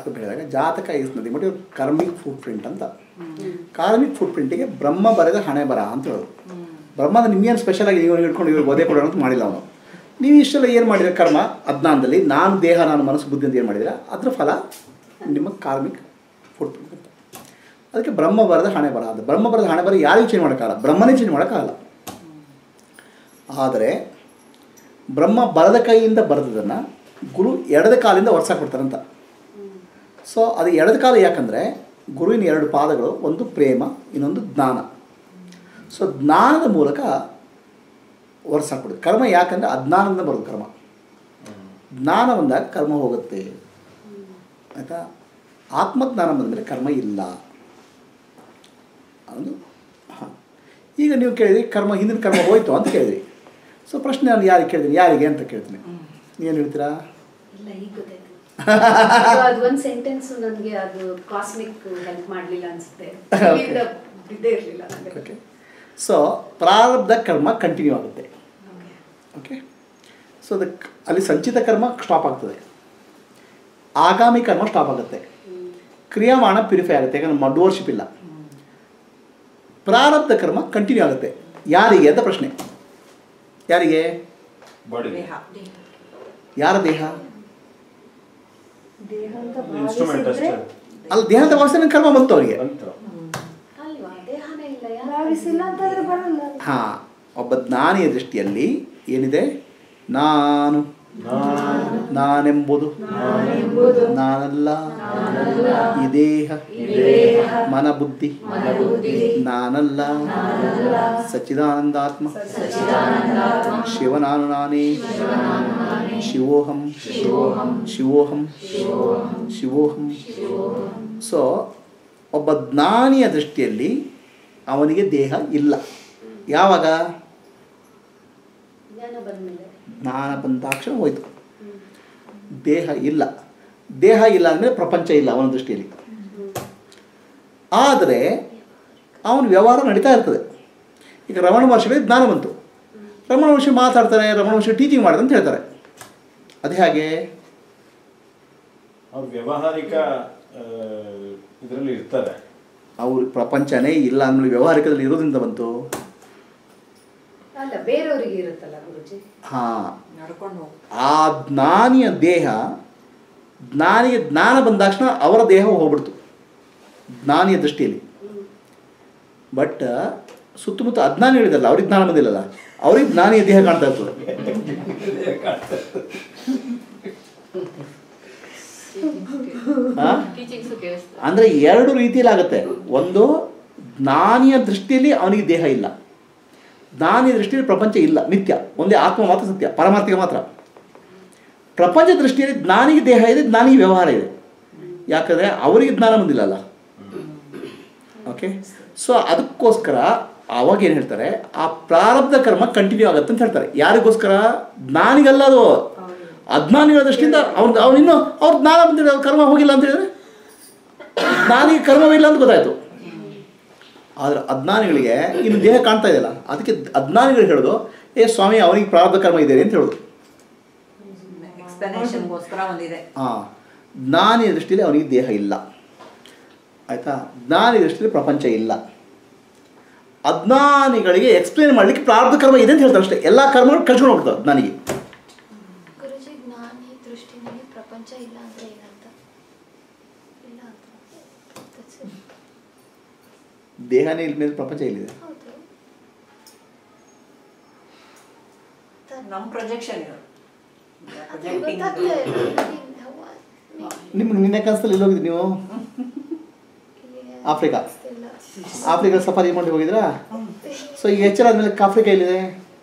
ಜಾತಕ ಹೇಳಿದಾಗ ಜಾತಕ ಇಸ್ ನದಿ ಬಟ್ ಕರ್ಮಿಕ್ ಫುಟ್ ಪ್ರಿಂಟ್ ಅಂತ ಕಾರ್ಮಿಕ್ ಫುಟ್ ಪ್ರಿಂಟಿಗೆ ಬ್ರಹ್ಮ ಬರೆದ ಹಣೆ ಬರ ಅಂತ ಹೇಳೋದು ಬ್ರಹ್ಮದ ನಿಮ್ಗೇನು ಸ್ಪೆಷಲ್ ಆಗಿ ನೀವು ಹಿಡ್ಕೊಂಡು ಇವ್ರು ಒದೆ ಕೊಡೋಣ ಅಂತ ಮಾಡಿಲ್ಲ ಅವನು ನೀವು ಇಷ್ಟೆಲ್ಲ ಏನು ಮಾಡಿದ್ರೆ ಕರ್ಮ ಅಜ್ಞಾನದಲ್ಲಿ ನಾನು ದೇಹ ನಾನು ಮನಸ್ಸು ಬುದ್ಧಿ ಅಂತ ಏನು ಮಾಡಿದ್ರೆ ಅದ್ರ ಫಲ ನಿಮ್ಮ ಕಾರ್ಮಿಕ್ ಫುಟ್ ಪ್ರಿಂಟ್ ಅಂತ ಅದಕ್ಕೆ ಬ್ರಹ್ಮ ಬರೆದ ಹಣೆ ಬರ ಅದು ಬ್ರಹ್ಮ ಬರೆದ ಹಣೆ ಬರ ಯಾರಿಗೂ ಚೇಂಜ್ ಮಾಡೋಕ್ಕಾಗಲ್ಲ ಬ್ರಹ್ಮನೇ ಚೇಂಜ್ ಮಾಡೋಕ್ಕಾಗಲ್ಲ ಆದರೆ ಬ್ರಹ್ಮ ಬಲದ ಕೈಯಿಂದ ಬರೆದದನ್ನು ಗುರು ಎಡದ ಕಾಲಿಂದ ಕೊಡ್ತಾರಂತ ಸೊ ಅದು ಎಡದ ಕಾಲ ಯಾಕಂದರೆ ಗುರುವಿನ ಎರಡು ಪಾದಗಳು ಒಂದು ಪ್ರೇಮ ಇನ್ನೊಂದು ಜ್ಞಾನ ಸೊ ಜ್ಞಾನದ ಮೂಲಕ ಒರೆಸಾಕ್ಬಿಡುತ್ತೆ ಕರ್ಮ ಯಾಕಂದರೆ ಅಜ್ಞಾನದಿಂದ ಬರೋದು ಕರ್ಮ ಜ್ಞಾನ ಬಂದಾಗ ಕರ್ಮ ಹೋಗುತ್ತೆ ಆಯಿತಾ ಆತ್ಮಜ್ಞಾನ ಬಂದಮೇಲೆ ಕರ್ಮ ಇಲ್ಲ ಅದು ಹಾಂ ಈಗ ನೀವು ಕೇಳಿದ್ರಿ ಕರ್ಮ ಹಿಂದಿನ ಕರ್ಮ ಹೋಯ್ತು ಅಂತ ಕೇಳಿದ್ರಿ ಸೊ ಪ್ರಶ್ನೆ ನಾನು ಯಾರಿಗೆ ಕೇಳಿದ್ದೀನಿ ಯಾರಿಗೆ ಅಂತ ಕೇಳ್ತೀನಿ ಏನು ಹೇಳ್ತೀರಾ ಇಲ್ಲ ಈಗ ಗೊತ್ತಾಯ್ತು ಅದು ಒಂದು ಸೆಂಟೆನ್ಸ್ ನನಗೆ ಅದು ಕಾಸ್ಮಿಕ್ ಹೆಲ್ಪ್ ಮಾಡಲಿಲ್ಲ ಅನ್ಸುತ್ತೆ ಇಲ್ಲಿಂದ ಇದ್ದೇ ಇರಲಿಲ್ಲ ನನಗೆ ಓಕೆ ಸೊ ಪ್ರಾರಬ್ಧ ಕರ್ಮ ಕಂಟಿನ್ಯೂ ಆಗುತ್ತೆ ಓಕೆ ಸೊ ಅದಕ್ಕೆ ಅಲ್ಲಿ ಸಂಚಿತ ಕರ್ಮ ಸ್ಟಾಪ್ ಆಗ್ತದೆ ಆಗಾಮಿ ಕರ್ಮ ಸ್ಟಾಪ್ ಆಗುತ್ತೆ ಕ್ರಿಯಾಮಾಣ ಪ್ಯೂರಿಫೈ ಆಗುತ್ತೆ ಯಾಕಂದ್ರೆ ಮಡ್ವರ್ಶಿಪ್ ಇಲ್ಲ ಪ್ರಾರಬ್ಧ ಕರ್ಮ ಕಂಟಿನ್ಯೂ ಆಗುತ್ತೆ ಯಾರಿಗೆ ಅಂತ ಪ್ರಶ್ನೆ ಯಾರಿಗೆ ಬಾಡಿ ಯಾರ ದೇಹ ದೇಹ ಅಂತ ಇನ್ಸ್ಟ್ರೂಮೆಂಟ್ ಅಷ್ಟೇ ಭಾವಿಸಿದ್ರೆ ಅಲ್ಲಿ ದೇಹ ಅಂತ ಭಾವಿಸಿದ್ರೆ ಕರ್ಮ ಬಂತು ಅವರಿಗೆ ಅಂತ ಅಲ್ವಾ ದೇಹನೇ ಇಲ್ಲ ಯಾಕೆ? ಭಾವಿಸಿಲ್ಲ ಅಂತಂದ್ರೆ ಬರಲ್ಲ ಹಾಂ ಒಬ್ಬ ಜ್ಞಾನಿಯ ದೃಷ್ಟಿಯಲ್ಲಿ ಏನಿದೆ ನಾನು ನಾನೆಂಬುದು ನಾನಲ್ಲ ಈ ದೇಹ ಮನ ಬುದ್ಧಿ ನಾನಲ್ಲ ಸಚ್ಚಿದಾನಂದಾತ್ಮ ಶಿವನಾನು ನಾನೇ ಶಿವೋಹಂ ಶಿವೋಹಂ ಶಿವೋಹಂ ಸೊ ಒಬ್ಬ ಜ್ಞಾನಿಯ ದೃಷ್ಟಿಯಲ್ಲಿ ಅವನಿಗೆ ದೇಹ ಇಲ್ಲ ಯಾವಾಗ ಜ್ಞಾನ ಬಂದ್ಮೇಲೆ ಜ್ಞಾನ ಬಂದಾಕ್ಷಣ ಹೋಯ್ತು ದೇಹ ಇಲ್ಲ ದೇಹ ಇಲ್ಲ ಅಂದರೆ ಪ್ರಪಂಚ ಇಲ್ಲ ಅವನ ದೃಷ್ಟಿಯಲ್ಲಿ ಆದರೆ ಅವನ ವ್ಯವಹಾರ ನಡೀತಾ ಇರ್ತದೆ ಈಗ ರಮಣ ಮಹರ್ಷಿಗಳಿಗೆ ಜ್ಞಾನ ಬಂತು ರಮಣ ಮಹರ್ಷಿ ಮಾತಾಡ್ತಾರೆ ರಮಣ ಮಹರ್ಷಿ ಟೀಚಿಂಗ್ ಮಾಡಿದೆ ಅಂತ ಹೇಳ್ತಾರೆ ಅದು ಹೇಗೆ ಅವ್ರು ವ್ಯಾವಹಾರಿಕ ಇದರಲ್ಲಿ ಇರ್ತಾರೆ ಅವ್ರ ಪ್ರಪಂಚನೇ ಇಲ್ಲ ಅಂದ್ಮೇಲೆ ವ್ಯವಹಾರಿಕದಲ್ಲಿ ಇರೋದ್ರಿಂದ ಬಂತು ಅಲ್ಲ ಬೇರೆಯವರಿಗೆ ಇರುತ್ತಲ್ಲ ಗುರುಜಿ ಹಾಂ ನಡ್ಕೊಂಡು ಹೋಗು ಆ ಜ್ಞಾನಿಯ ದೇಹ ಜ್ಞಾನಿಗೆ ಜ್ಞಾನ ಬಂದ ತಕ್ಷಣ ಅವರ ದೇಹ ಹೋಗ್ಬಿಡ್ತು ಜ್ಞಾನಿಯ ದೃಷ್ಟಿಯಲ್ಲಿ ಬಟ್ ಸುತ್ತಮುತ್ತ ಅಜ್ಞಾನಿ ಹೇಳಿದಲ್ಲ ಅವ್ರಿಗೆ ಜ್ಞಾನ ಬಂದಿಲ್ಲಲ್ಲ ಅವ್ರಿಗೆ ಜ್ಞಾನಿಯ ದೇಹ ಕಾಣ್ತಾ ಇರ್ತದೆ ಆ? ಟೀಚಿಂಗ್ಸು ಕೇಳಿಸ್ತಾರೆ ಅಂದ್ರೆ ಎರಡು ರೀತಿಯಲ್ಲಿ ಆಗುತ್ತೆ ಒಂದು ಜ್ಞಾನಿಯ ದೃಷ್ಟಿಯಲ್ಲಿ ಅವನಿಗೆ ದೇಹ ಇಲ್ಲ ಜ್ಞಾನಿಯ ದೃಷ್ಟಿಯಲ್ಲಿ ಪ್ರಪಂಚ ಇಲ್ಲ ಮಿಥ್ಯ ಒಂದೇ ಆತ್ಮ ಮಾತ್ರ ಸತ್ಯ ಪರಮಾರ್ಥಿಕ ಮಾತ್ರ ಪ್ರಪಂಚ ದೃಷ್ಟಿಯಲ್ಲಿ ಜ್ಞಾನಿಗೆ ದೇಹ ಇದೆ ಜ್ಞಾನಿಗೆ ವ್ಯವಹಾರ ಇದೆ ಯಾಕಂದರೆ ಅವರಿಗೆ ಜ್ಞಾನ ಬಂದಿಲ್ಲಲ್ಲ ಓಕೆ ಸೊ ಅದಕ್ಕೋಸ್ಕರ ಅವಾಗ ಏನು ಹೇಳ್ತಾರೆ ಆ ಪ್ರಾರಬ್ಧ ಕರ್ಮ ಕಂಟಿನ್ಯೂ ಆಗುತ್ತೆ ಅಂತ ಹೇಳ್ತಾರೆ ಯಾರಿಗೋಸ್ಕರ ಜ್ಞಾನಿಗಲ್ಲ ಅದು ಅಜ್ಞಾನಿಗಳ ದೃಷ್ಟಿಯಿಂದ ಅವ್ನು ಅವನಿನ್ನು ಅವ್ರ ಜ್ಞಾನ ಬಂದಿಲ್ಲ ಅವ್ರ ಕರ್ಮ ಹೋಗಿಲ್ಲ ಅಂತ ಹೇಳಿದ್ರೆ ಜ್ಞಾನಿಗೆ ಕರ್ಮವಿಲ್ಲ ಅಂತ ಗೊತ್ತಾಯ್ತು ಆದರೆ ಅಜ್ಞಾನಿಗಳಿಗೆ ಇನ್ನು ದೇಹ ಕಾಣ್ತಾ ಇದೆಯಲ್ಲ ಅದಕ್ಕೆ ಅಜ್ಞಾನಿಗಳು ಹೇಳೋದು ಏ ಸ್ವಾಮಿ ಅವನಿಗೆ ಪ್ರಾರಬ್ಧ ಕರ್ಮ ಇದೆ ಅಂತ ಹೇಳೋದು ಎಕ್ಸ್ಪ್ಲನೇಷನ್ಗೋಸ್ಕರ ಒಂದಿದೆ ಹಾಂ ಜ್ಞಾನಿಯ ದೃಷ್ಟಿಯಲ್ಲಿ ಅವನಿಗೆ ದೇಹ ಇಲ್ಲ ಆಯಿತಾ ಜ್ಞಾನಿ ದೃಷ್ಟಿಯಲ್ಲಿ ಪ್ರಪಂಚ ಇಲ್ಲ ಅಜ್ಞಾನಿಗಳಿಗೆ ಎಕ್ಸ್ಪ್ಲೇನ್ ಮಾಡಲಿಕ್ಕೆ ಪ್ರಾರಬ್ಧ ಕರ್ಮ ಇದೆ ಅಂತ ಹೇಳ್ತಾರೆ ಅಷ್ಟೇ ಎಲ್ಲ ಕರ್ಮಗಳು ಕಳ್ಸ್ಕೊಂಡು ಹೋಗ್ತದೆ ಜ್ಞಾನಿಗೆ ಗುರುಜಿ ಜ್ಞಾನಿ ದೃಷ್ಟಿನಲ್ಲಿ ಪ್ರಪಂಚ ಇಲ್ಲ ಅಂದ್ರೆ ಏನಂತ ಇಲ್ಲ ಅಂತ That's it. ದೇಹನೇ ಇಲ್ ಮೇಲೆ ಪ್ರಪಂಚ ಇಲ್ಲಿದೆ ಹೌದು ತ- ನಮ್ಮ ಪ್ರೊಜೆಕ್ಷನ್ ಇದು ಅದು ಗೊತ್ತಾಗ್ಲೇ ಇಲ್ಲ. ಇಲ್ಲಿ ಹವ- ಮೇ- ನಿಮ್ಗೆ ನಿನ್ನೆ ಕನಸಲ್ಲಿ ಎಲ್ಲಿ ಹೋಗಿದ್ರಿ ನೀವು ಇಲ್ಲಿ ಆಫ್ರಿಕಾ. ಇಲ್ಲ. ಆಫ್ರಿಕಾ ಸಫಾರಿ ಮಾಡಿ ಹೋಗಿದ್ರಾ ಸೊ ಈಗ ಎಚ್ಚರ ಆದಮೇಲೆ ಆಫ್ರಿಕಾ ಎಲ್ಲಿದೆ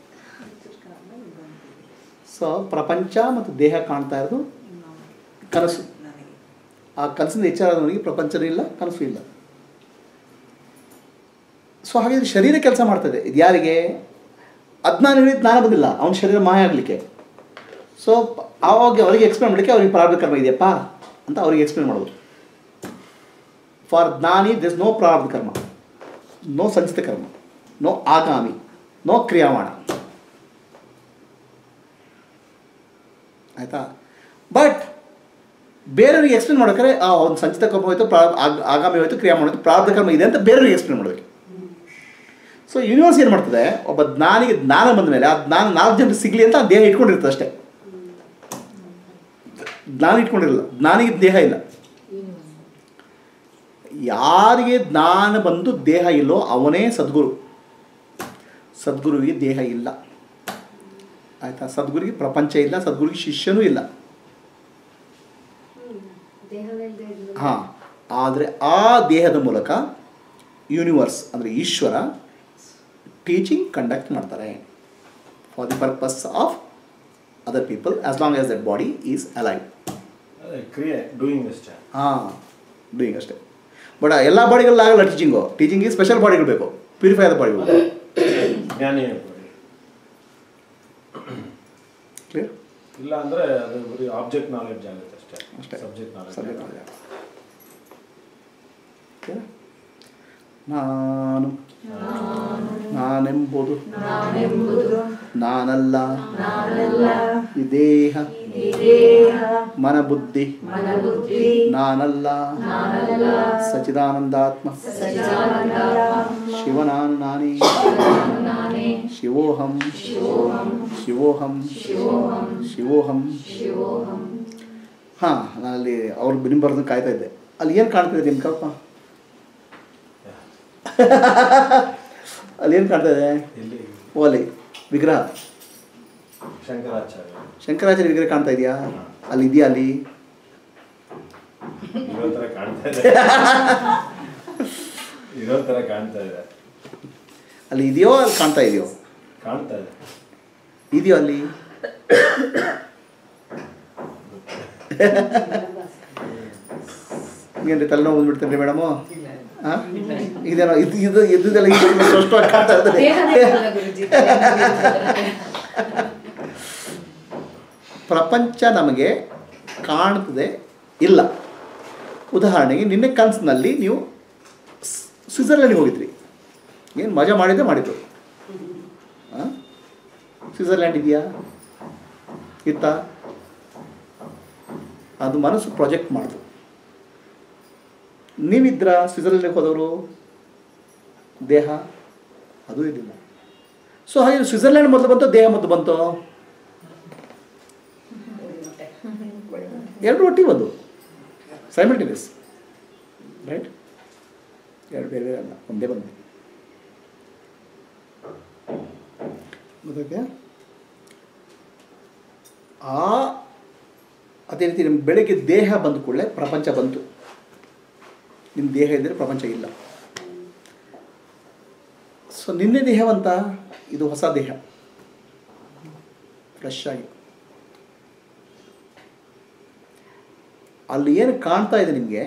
ಸೊ ಪ್ರಪಂಚ ಮತ್ತು ದೇಹ ಕಾಣ್ತಾ ಇರೋದು ಕನಸು ನನಗೆ ಆ ಕನಸಿಂದ ಎಚ್ಚರ ಆದವನಿಗೆ ಪ್ರಪಂಚನೂ ಇಲ್ಲ ಕನಸು ಇಲ್ಲ ಸೊ ಹಾಗೆ ಶರೀರ ಕೆಲಸ ಮಾಡ್ತದೆ ಇದು ಯಾರಿಗೆ ಅಜ್ಞಾನಿಗಳಿಗೆ ಜ್ಞಾನ ಬಂದಿಲ್ಲ ಅವನ ಶರೀರ ಮಾಯ ಆಗಲಿಕ್ಕೆ ಸೊ ಆವಾಗ ಅವರಿಗೆ ಎಕ್ಸ್ಪ್ಲೇನ್ ಮಾಡಲಿಕ್ಕೆ ಅವ್ರಿಗೆ ಪ್ರಾರಬ್ಧ ಕರ್ಮ ಇದೆಯಪ್ಪ ಅಂತ ಅವರಿಗೆ ಎಕ್ಸ್ಪ್ಲೇನ್ ಮಾಡೋದು ಫಾರ್ ಜ್ಞಾನಿ ದಿಸ್ ನೋ ಪ್ರಾರಬ್ಧ ಕರ್ಮ ನೋ ಸಂಚಿತ ಕರ್ಮ ನೋ ಆಗಾಮಿ ನೋ ಕ್ರಿಯಾಮಾಣ ಆಯಿತಾ ಬಟ್ ಬೇರೆಯವ್ರಿಗೆ ಎಕ್ಸ್ಪ್ಲೇನ್ ಮಾಡ್ಬೇಕಾದ್ರೆ ಆ ಒಂದು ಸಂಚಿತ ಕರ್ಮ ಹೋಯ್ತು ಪ್ರಾ ಆಗ- ಆಗಾಮಿ ಹೋಯ್ತು ಕ್ರಿಯಾ ಮಾಡೋದು ಪ್ರಾರಬ್ಧ ಕರ್ಮ ಇದೆ ಅಂತ ಬೇರೆಯವ್ರಿಗೆ ಎಕ್ಸ್ಪ್ಲೇನ್ ಮಾಡಬೇಕು ಸೊ ಯೂನಿವರ್ಸ್ ಏನು ಮಾಡ್ತದೆ ಒಬ್ಬ ಜ್ಞಾನಿಗೆ ಜ್ಞಾನ ಬಂದ ಮೇಲೆ ಆ ಜ್ಞಾನ ನಾಲ್ಕು ಜನರಿಗೆ ಸಿಗಲಿ ಅಂತ ಆ ದೇಹ ಇಟ್ಕೊಂಡಿರ್ತದೆ ಅಷ್ಟೇ ಜ್ಞಾನ ಇಟ್ಕೊಂಡಿರಲ್ಲ ಜ್ಞಾನಿಗೆ ದೇಹ ಇಲ್ಲ ಯಾರಿಗೆ ಜ್ಞಾನ ಬಂದು ದೇಹ ಇಲ್ಲೋ ಅವನೇ ಸದ್ಗುರು ಸದ್ಗುರುವಿಗೆ ದೇಹ ಇಲ್ಲ ಆಯ್ತಾ ಸದ್ಗುರಿಗೆ ಪ್ರಪಂಚ ಇಲ್ಲ ಸದ್ಗುರಿಗೆ ಶಿಷ್ಯನೂ ಇಲ್ಲ ದೇಹವಿಲ್ಲದೆ ಇದ್ರೂ ಹಾಂ ಆದರೆ ಆ ದೇಹದ ಮೂಲಕ ಯೂನಿವರ್ಸ್ ಅಂದರೆ ಈಶ್ವರ ಟೀಚಿಂಗ್ ಕಂಡಕ್ಟ್ ಮಾಡ್ತಾರೆ for the purpose of other people as long as that body is alive ಅದೇ ಕ್ರಿಯೆ ಡೂಯಿಂಗ್ ಅಷ್ಟೇ ಹಾಂ ಡೂಯಿಂಗ್ ಅಷ್ಟೇ ಬಟ್ ಎಲ್ಲ ಬಾಡಿಗಳಾಗಲ್ಲ ಟೀಚಿಂಗು ಟೀಚಿಂಗಿಗೆ ಸ್ಪೆಷಲ್ ಬಾಡಿಗಳು ಬೇಕು ಪ್ಯೂರಿಫೈ ಆದ ಬಾಡಿಗಳು ಜ್ಞಾನಿ ಕ್ಲಿಯರ್ ಇಲ್ಲ ಅಂದ್ರೆ ಅದು ಬರೀ ಆಬ್ಜೆಕ್ಟ್ ನಾಲೆಡ್ಜ್ ಆಗುತ್ತೆ ಅಷ್ಟೇ. ಅಷ್ಟೇ ಸಬ್ಜೆಕ್ಟ್ ಸಬ್ಜೆಕ್ಟ್ ನಾಲೆಡ್ಜ್ ಕ್ಲಿಯರ್ ನಾನು ನಾನೆಂಬುದು ನಾನಲ್ಲ ಈ ದೇಹ ಮನಬುದ್ಧಿ ನಾನಲ್ಲ ಸಚಿದಾನಂದಾತ್ಮ ಶಿವನಾನು ನಾನೇ ಶಿವೋಹಂ ಶಿವೋಹಂ ಶಿವೋಹಂ ಹಾಂ ನಾನಲ್ಲಿ ಅವ್ರು ಬಿನ್ ಬರೋದನ್ನ ಕಾಯ್ತಾ ಇದ್ದೆ ಅಲ್ಲಿ ಏನು ಕಾಣ್ತಿದೆ ನಿಮ್ಮ ಕಲ್ಪ ಅಲ್ಲಿ ಏನು ಕಾಣ್ತಾ ಇದೆ ಇಲ್ಲಿ ಓ ಅಲ್ಲಿ ವಿಗ್ರಹ ಶಂಕರಾಚಾರ್ಯ ಶಂಕರಾಚಾರ್ಯ ವಿಗ್ರಹ ಕಾಣ್ತಾ ಇದೆಯಾ ಅಲ್ಲಿ ಇದೆಯಾ ಅಲ್ಲಿ ಇರೋ ತರ ಕಾಣ್ತಾ ಇದೆ ಇರೋ ತರ ಕಾಣ್ತಾ ಇದೆ ಅಲ್ಲಿ ಇದೆಯೋ ಅಲ್ಲಿ ಕಾಣ್ತಾ ಇದೆಯೋ ಕಾಣ್ತಾ ಇದೆ ಇದೆಯೋ ಅಲ್ಲಿ ಏನ್ರಿ ತಲೆನೋವು ಬಂದ್ಬಿಡ್ತೇನೆ ಮೇಡಮು ಹಾಂ ಇದೇನೋ ಇದು ಇದು ಇದ್ದಿದ್ದೆಲ್ಲ ಈಗ ಸ್ಪಷ್ಟವಾಗಿ ಕಾಣ್ತಾ ಇರ್ತದೆ ದೇಹನೇ ಇರಲ್ಲ ಗುರುಜಿ ಪ್ರಪಂಚ ನಮಗೆ ಕಾಣ್ತದೆ ಇಲ್ಲ ಉದಾಹರಣೆಗೆ ನಿನ್ನೆ ಕನಸಿನಲ್ಲಿ ನೀವು ಸ್- ಸ್ವಿಟ್ಜರ್ಲೆಂಡ್ಗೆ ಹೋಗಿದ್ರಿ ಏನು ಮಜಾ ಮಾಡಿದ್ದೆ ಮಾಡಿದ್ದು ಹಾಂ ಸ್ವಿಟ್ಜರ್ಲ್ಯಾಂಡ್ ಇದೆಯಾ ಇತ್ತ ಅದು ಮನಸ್ಸು ಪ್ರಾಜೆಕ್ಟ್ ಮಾಡಿತು ನೀವಿದ್ರ ಸ್ವಿಟ್ಜರ್ಲೆಂಡ್ಗೆ ಹೋದವರು ದೇಹ ಅದು ಇರಲಿಲ್ಲ ಸೊ ಹಾಗೆ ಸ್ವಿಟ್ಜರ್ಲ್ಯಾಂಡ್ ಮೊದಲು ಬಂತು ದೇಹ ಮೊದಲು ಬಂತು ಎರಡು ಒಟ್ಟಿಗೆ ಬಂದು ಸೈಮಲ್ಟೇನಿಯಸ್ ರೈಟ್ ಎರಡು ಬೇರೆ ಬೇರೆ ಅಲ್ಲ ಒಂದೇ ಬಂದು ಗೊತ್ತಾಯ್ತಾ ಆ ಅದೇ ರೀತಿ ನಿಮ್ಮ ಬೆಳಗ್ಗೆ ದೇಹ ಬಂದ ಕೂಡಲೇ ಪ್ರಪಂಚ ಬಂತು ನಿಮ್ಮ ದೇಹ ಇದ್ದರೆ ಪ್ರಪಂಚ ಇಲ್ಲ ಸೊ ನಿನ್ನೆ ದೇಹವಂತ ಇದು ಹೊಸ ದೇಹ ಫ್ರೆಶ್ ಆಗಿ ಅಲ್ಲಿ ಏನು ಕಾಣ್ತಾ ಇದೆ ನಿಮಗೆ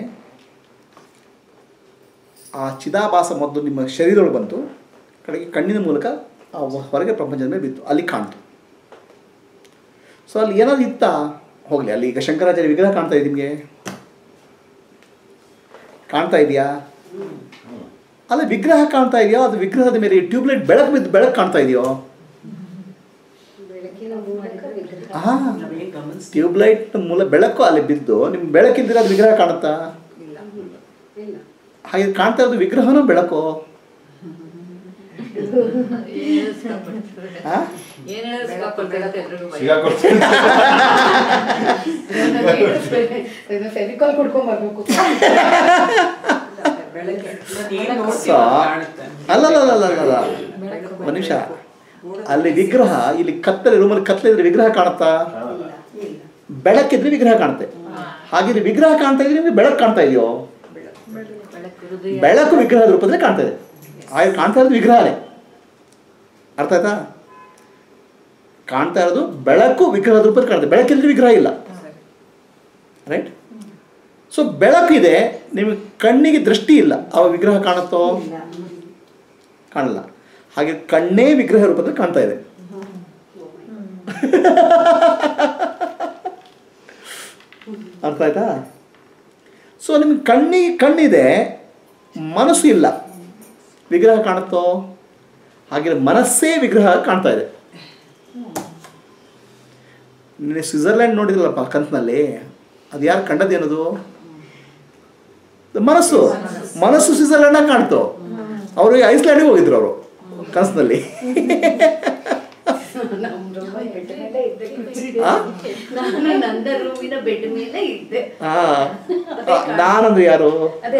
ಆ ಚಿದಾಭಾಸ ಮೊದಲು ನಿಮ್ಮ ಶರೀರದೊಳಗೆ ಬಂತು ಕಡೆಗೆ ಕಣ್ಣಿನ ಮೂಲಕ ಆ ಹೊರಗೆ ಪ್ರಪಂಚದ ಮೇಲೆ ಬಿತ್ತು ಅಲ್ಲಿ ಕಾಣ್ತು ಸೊ ಅಲ್ಲಿ ಏನಾದ್ರು ಇತ್ತಾ ಹೋಗಲಿ ಅಲ್ಲಿ ಈಗ ಶಂಕರಾಚಾರ್ಯ ವಿಗ್ರಹ ಕಾಣ್ತಾ ಇದೆ ನಿಮಗೆ ಕಾಣ್ತಾ ಇದೆಯಾ ಅಲ್ಲಿ ವಿಗ್ರಹ ಕಾಣ್ತಾ ಇದೆಯೋ ಅದು ವಿಗ್ರಹದ ಮೇಲೆ ಟ್ಯೂಬ್ಲೈಟ್ ಬೆಳಕು ಬಿದ್ದು ಬೆಳಕು ಕಾಣ್ತಾ ಇದೆಯೋ ಬೆಳಕಿನ ಮೂಲಕ ವಿಗ್ರಹ ಹಾ ಟ್ಯೂಬ್ಲೈಟ್ ಮೂಲ ಬೆಳಕು ಅಲ್ಲಿ ಬಿದ್ದು ನಿಮ್ಮ ಬೆಳಕಿಲ್ದಿರ ಅದು ವಿಗ್ರಹ ಕಾಣುತ್ತಾ ಇಲ್ಲ ಹಾಗೆ ಕಾಣ್ತಾ ಇರೋದು ವಿಗ್ರಹನೂ ಬೆಳಕು ಹಾ ಏನ್ ಹೇಳಿದ್ರು ಸಿಕ್ಕಾಕೊಳ್ತಾ ಇರುತ್ತೆ ಎಲ್ರಿಗೂ ಭಯ. ಸಿಗಾಕೊಡ್ತೀನಿ ಇದು ಫೆವಿಕಾಲ್ ಕೊಡ್ಕೊಂಡ್ ಬರ್ಬೇಕು ಬೆಳಗ್ಗೆ ಏನ್ ಸೊ ನೋಡ್ತೀವೋ ಅದ್ ಕಾಣುತ್ತೆ ಅಲ್ಲ ಅಲ್ಲ ಅಲ್ಲ ಅಲ್ಲ ಅಲ್ಲ ಒಂದು ನಿಮಿಷ ಅಲ್ಲಿ ವಿಗ್ರಹ ಇಲ್ಲಿ ಕತ್ತಲೆ ರೂಮಲ್ಲಿ ಕತ್ತಲೆ ಇದ್ರೆ ವಿಗ್ರಹ ಕಾಣುತ್ತಾ ಕಾಣಲ್ಲ ಇಲ್ಲ ಬೆಳಕಿದ್ರೆ ವಿಗ್ರಹ ಕಾಣುತ್ತೆ ಹಾಗಿದ್ರೆ ವಿಗ್ರಹ ಕಾಣ್ತಾ ಇದ್ರೆ ನಿಮಗೆ ಬೆಳಕು ಕಾಣ್ತಾ ಇದೆಯೋ ಬೆಳಕು ಹೃದಯ ಬೆಳಕು ವಿಗ್ರಹದ ರೂಪದಲ್ಲಿ ಕಾಣ್ತಾ ಇದೆ ಹಾಗೆ ಕಾಣ್ತಾ ಇರೋದು ವಿಗ್ರಹನೇ ಅರ್ಥ ಆಯ್ತಾ ಕಾಣ್ತಾ ಇರೋದು ಬೆಳಕು ವಿಗ್ರಹದ ರೂಪದಲ್ಲಿ ಕಾಣುತ್ತೆ ಬೆಳಕಿಲ್ಲದೆ ವಿಗ್ರಹ ಇಲ್ಲ ರೈಟ್ ಸೊ ಬೆಳಕಿದೆ ನಿಮಗೆ ಕಣ್ಣಿಗೆ ದೃಷ್ಟಿ ಇಲ್ಲ ಆ ವಿಗ್ರಹ ಕಾಣುತ್ತೋ ಕಾಣಲ್ಲ ಹಾಗೆ ಕಣ್ಣೇ ವಿಗ್ರಹ ರೂಪದಲ್ಲಿ ಕಾಣ್ತಾ ಇದೆ ಅರ್ಥ ಆಯ್ತಾ ಸೊ ನಿಮ್ಗೆ ಕಣ್ಣಿಗೆ ಕಣ್ಣಿದೆ ಮನಸ್ಸು ಇಲ್ಲ ವಿಗ್ರಹ ಕಾಣುತ್ತೋ ಹಾಗೆ ಮನಸ್ಸೇ ವಿಗ್ರಹ ಕಾಣ್ತಾ ಇದೆ ನಿನ್ನೆ ಸ್ವಿಟ್ಜರ್ಲ್ಯಾಂಡ್ ನೋಡಿದ್ರಲ್ಲಪ್ಪ ಕನಸಿನಲ್ಲಿ ಅದು ಯಾರು ಕಂಡದ್ದೇನದು ಮನಸ್ಸು ಮನಸ್ಸು ಸ್ವಿಟ್ಜರ್ಲೆಂಡ್ ಕಾಣ್ತು ಅವರು ಐಸ್ಲ್ಯಾಂಡಿಗೆ ಹೋಗಿದ್ರು ಅವರು ಕನಸಿನಲ್ಲಿ ನಮ್ಮ ರೂಮ್ ಬೆಡ್ ಮೇಲೆ ಇದ್ದೆ ಆ? ನಾನು ನಂದ ರೂಮಿನ ಬೆಡ್ ಮೇಲೆ ಇದ್ದೆ ಆ, ಆ, ನಾನಂದ್ರೆ ಯಾರು ಅದೇ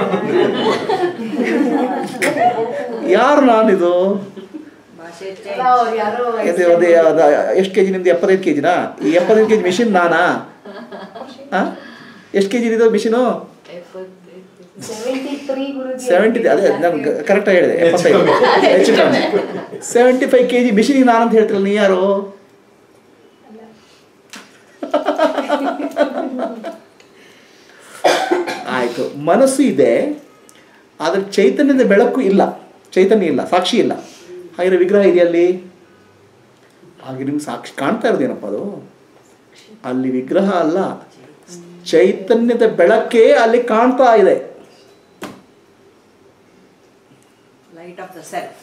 ಯಾರು ನಾನಿದು ಭಾಷೆ ಅಲ್ಲ, ಅವ್ರು ಯಾರೋ ಇದು ಅದೇ ಅದ ಎಷ್ಟು ಕೆ ಜಿ ನಿಮ್ದು ಎಪ್ಪತ್ತೈದು ಕೆ ಜಿನಾ ಈ ಎಪ್ಪತ್ತೈದು ಕೆ ಜಿ ಮಿಷಿನ್ ನಾನಾ ಹಾಂ ಎಷ್ಟು ಕೆ ಜಿ ಇದು machine seventy three Guruji seventy ಅದೇ ನಾನು ಕರೆಕ್ಟಾಗಿ ಹೇಳಿದೆ ಎಪ್ಪತ್ತೈದು ಹೆಚ್ಚು ಕಮ್ಮಿ ಸೆವೆಂಟಿ ಫೈವ್ ಕೆ ಜಿ ಮಿಷಿನಿಗೆ ನಾನಂತ ಹೇಳ್ತಿರಲ್ಲ ನೀ ಯಾರು ಆಯಿತು ಮನಸ್ಸು ಇದೆ ಆದರೆ ಚೈತನ್ಯದ ಬೆಳಕು ಇಲ್ಲ ಚೈತನ್ಯ ಇಲ್ಲ ಸಾಕ್ಷಿ ಇಲ್ಲ ಹಾಗಿರೋ ವಿಗ್ರಹ ಇದೆಯಲ್ಲಿ ಹಾಗೆ ನಿಮ್ಗೆ ಸಾಕ್ಷಿ ಕಾಣ್ತಾ ಇರೋದೇನಪ್ಪ ಅದು ಅಲ್ಲಿ ವಿಗ್ರಹ ಅಲ್ಲ ಚೈತನ್ಯದ ಬೆಳಕೇ ಅಲ್ಲಿ ಕಾಣ್ತಾ ಇದೆ ಲೈಟ್ ಆಫ್ ದ ಸೆಲ್ಫ್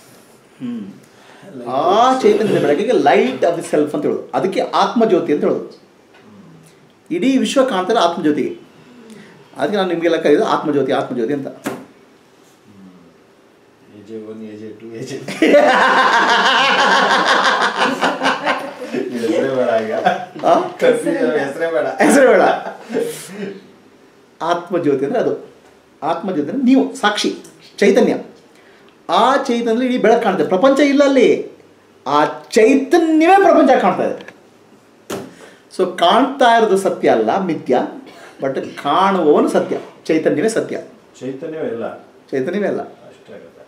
ಆ ಚೈತನ್ಯದ ಬೆಳಕಿಗೆ ಲೈಟ್ ಆಫ್ ದಿ ಸೆಲ್ಫ್ ಅಂತ ಹೇಳೋದು ಅದಕ್ಕೆ ಆತ್ಮಜ್ಯೋತಿ ಅಂತ ಹೇಳೋದು ಇಡೀ ವಿಶ್ವ ಕಾಣ್ತಾರೆ ಆತ್ಮಜ್ಯೋತಿಗೆ ಅದಕ್ಕೆ ನಾನು ನಿಮಗೆಲ್ಲ ಕರೆಯೋದು ಆತ್ಮಜ್ಯೋತಿ ಆತ್ಮಜ್ಯೋತಿ ಅಂತ A J one A J two A J ಹೆಸರೇ ಬೇಡ ಈಗ ಆ? ಕನ್ಫ್ಯೂಷನ್ ಹೆಸರೇ ಬೇಡ ಹೆಸರು ಬೇಡ ಆತ್ಮಜ್ಯೋತಿ ಅಂದರೆ ಅದು ಆತ್ಮಜ್ಯೋತಿ ಅಂದರೆ ನೀವು ಸಾಕ್ಷಿ ಚೈತನ್ಯ ಆ ಚೈತನ್ಯದಲ್ಲಿ ಇಡೀ ಬೆಳಕು ಕಾಣ್ತದೆ ಪ್ರಪಂಚ ಇಲ್ಲ ಅಲ್ಲಿ ಆ ಚೈತನ್ಯವೇ ಪ್ರಪಂಚ ಕಾಣ್ತಾ ಇದೆ ಸೊ ಕಾಣ್ತಾ ಇರೋದು ಸತ್ಯ ಅಲ್ಲ ಮಿಥ್ಯ ಬಟ್ ಕಾಣುವವನು ಸತ್ಯ ಚೈತನ್ಯವೇ ಸತ್ಯ ಚೈತನ್ಯವೇ ಇಲ್ಲ ಚೈತನ್ಯವೇ ಅಲ್ಲ ಅಷ್ಟೇ ಆಗುತ್ತೆ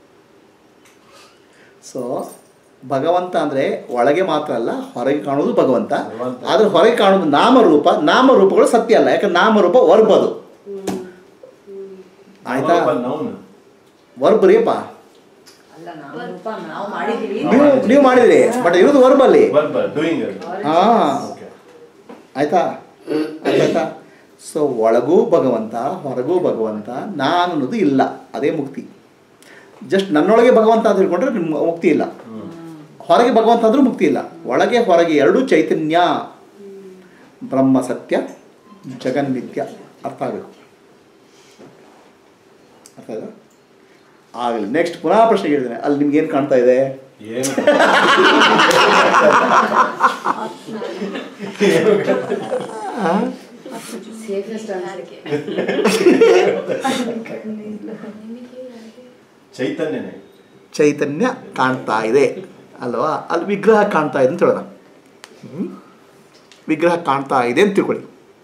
ಸೊ ಭಗವಂತ ಅಂದರೆ ಒಳಗೆ ಮಾತ್ರ ಅಲ್ಲ ಹೊರಗೆ ಕಾಣೋದು ಭಗವಂತ ಭಗವಂತ. ಆದರೆ ಹೊರಗೆ ಕಾಣೋದು ನಾಮರೂಪ ನಾಮರೂಪಗಳು ಸತ್ಯ ಅಲ್ಲ ಯಾಕಂದ್ರೆ ನಾಮರೂಪ ವರ್ಬ್ ಅದು ಆಯ್ತಾ ನೌನ್ ವರ್ಬ್ ರೀಪ ಅಲ್ಲ ನಾವು ರೂಪ ನಾವು ಮಾಡಿದೀವಿ ನೀವು ನೀವು ಮಾಡಿದ್ರಿ ಬಟ್ ಇರೋದು ವರ್ಬ್ ಅಲ್ಲಿ ವರ್ಬ್ ಡೂಯಿಂಗ್ ಹಾ ಓಕೆ ಆಯ್ತಾ ಆಯ್ತಾ ಸೊ ಒಳಗೂ ಭಗವಂತ ಹೊರಗೂ ಭಗವಂತ ನಾನು ಅನ್ನೋದು ಇಲ್ಲ ಅದೇ ಮುಕ್ತಿ ಜಸ್ಟ್ ನನ್ನೊಳಗೆ ಭಗವಂತ ಅಂತ ತಿಳ್ಕೊಂಡ್ರೆ ನಿಮ್ಗೆ ಮುಕ್ತಿ ಇಲ್ಲ ಹೊರಗೆ ಭಗವಂತ ಅಂದ್ರೂ ಮುಕ್ತಿ ಇಲ್ಲ ಒಳಗೆ ಹೊರಗೆ ಎರಡೂ ಚೈತನ್ಯ ಬ್ರಹ್ಮ ಸತ್ಯ ಜಗನ್ಮಿತ್ಯ ಅರ್ಥ ಆಗಬೇಕು ಅರ್ಥ ಆಯ್ತಾ ಆಗಲಿ ನೆಕ್ಸ್ಟ್ ಪುನಃ ಪ್ರಶ್ನೆ ಕೇಳಿದ್ದೇನೆ ಅಲ್ಲಿ ನಿಮ್ಗೆ ಏನು ಕಾಣ್ತಾ ಇದೆ ಏನು ಸೇಫೆಸ್ಟ್ ಅನ್ಸಕ್ಕೆ ಚೈತನ್ಯನೇ ಚೈತನ್ಯ ಕಾಣ್ತಾ ಇದೆ ಅಲ್ವಾ ಅಲ್ಲಿ ವಿಗ್ರಹ ಕಾಣ್ತಾ ಇದೆ ಅಂತ ಹೇಳೋಣ ಹ್ಮ್? ವಿಗ್ರಹ ಕಾಣ್ತಾ ಇದೆ ಅಂತ ತಿಳ್ಕೊಳ್ಳಿ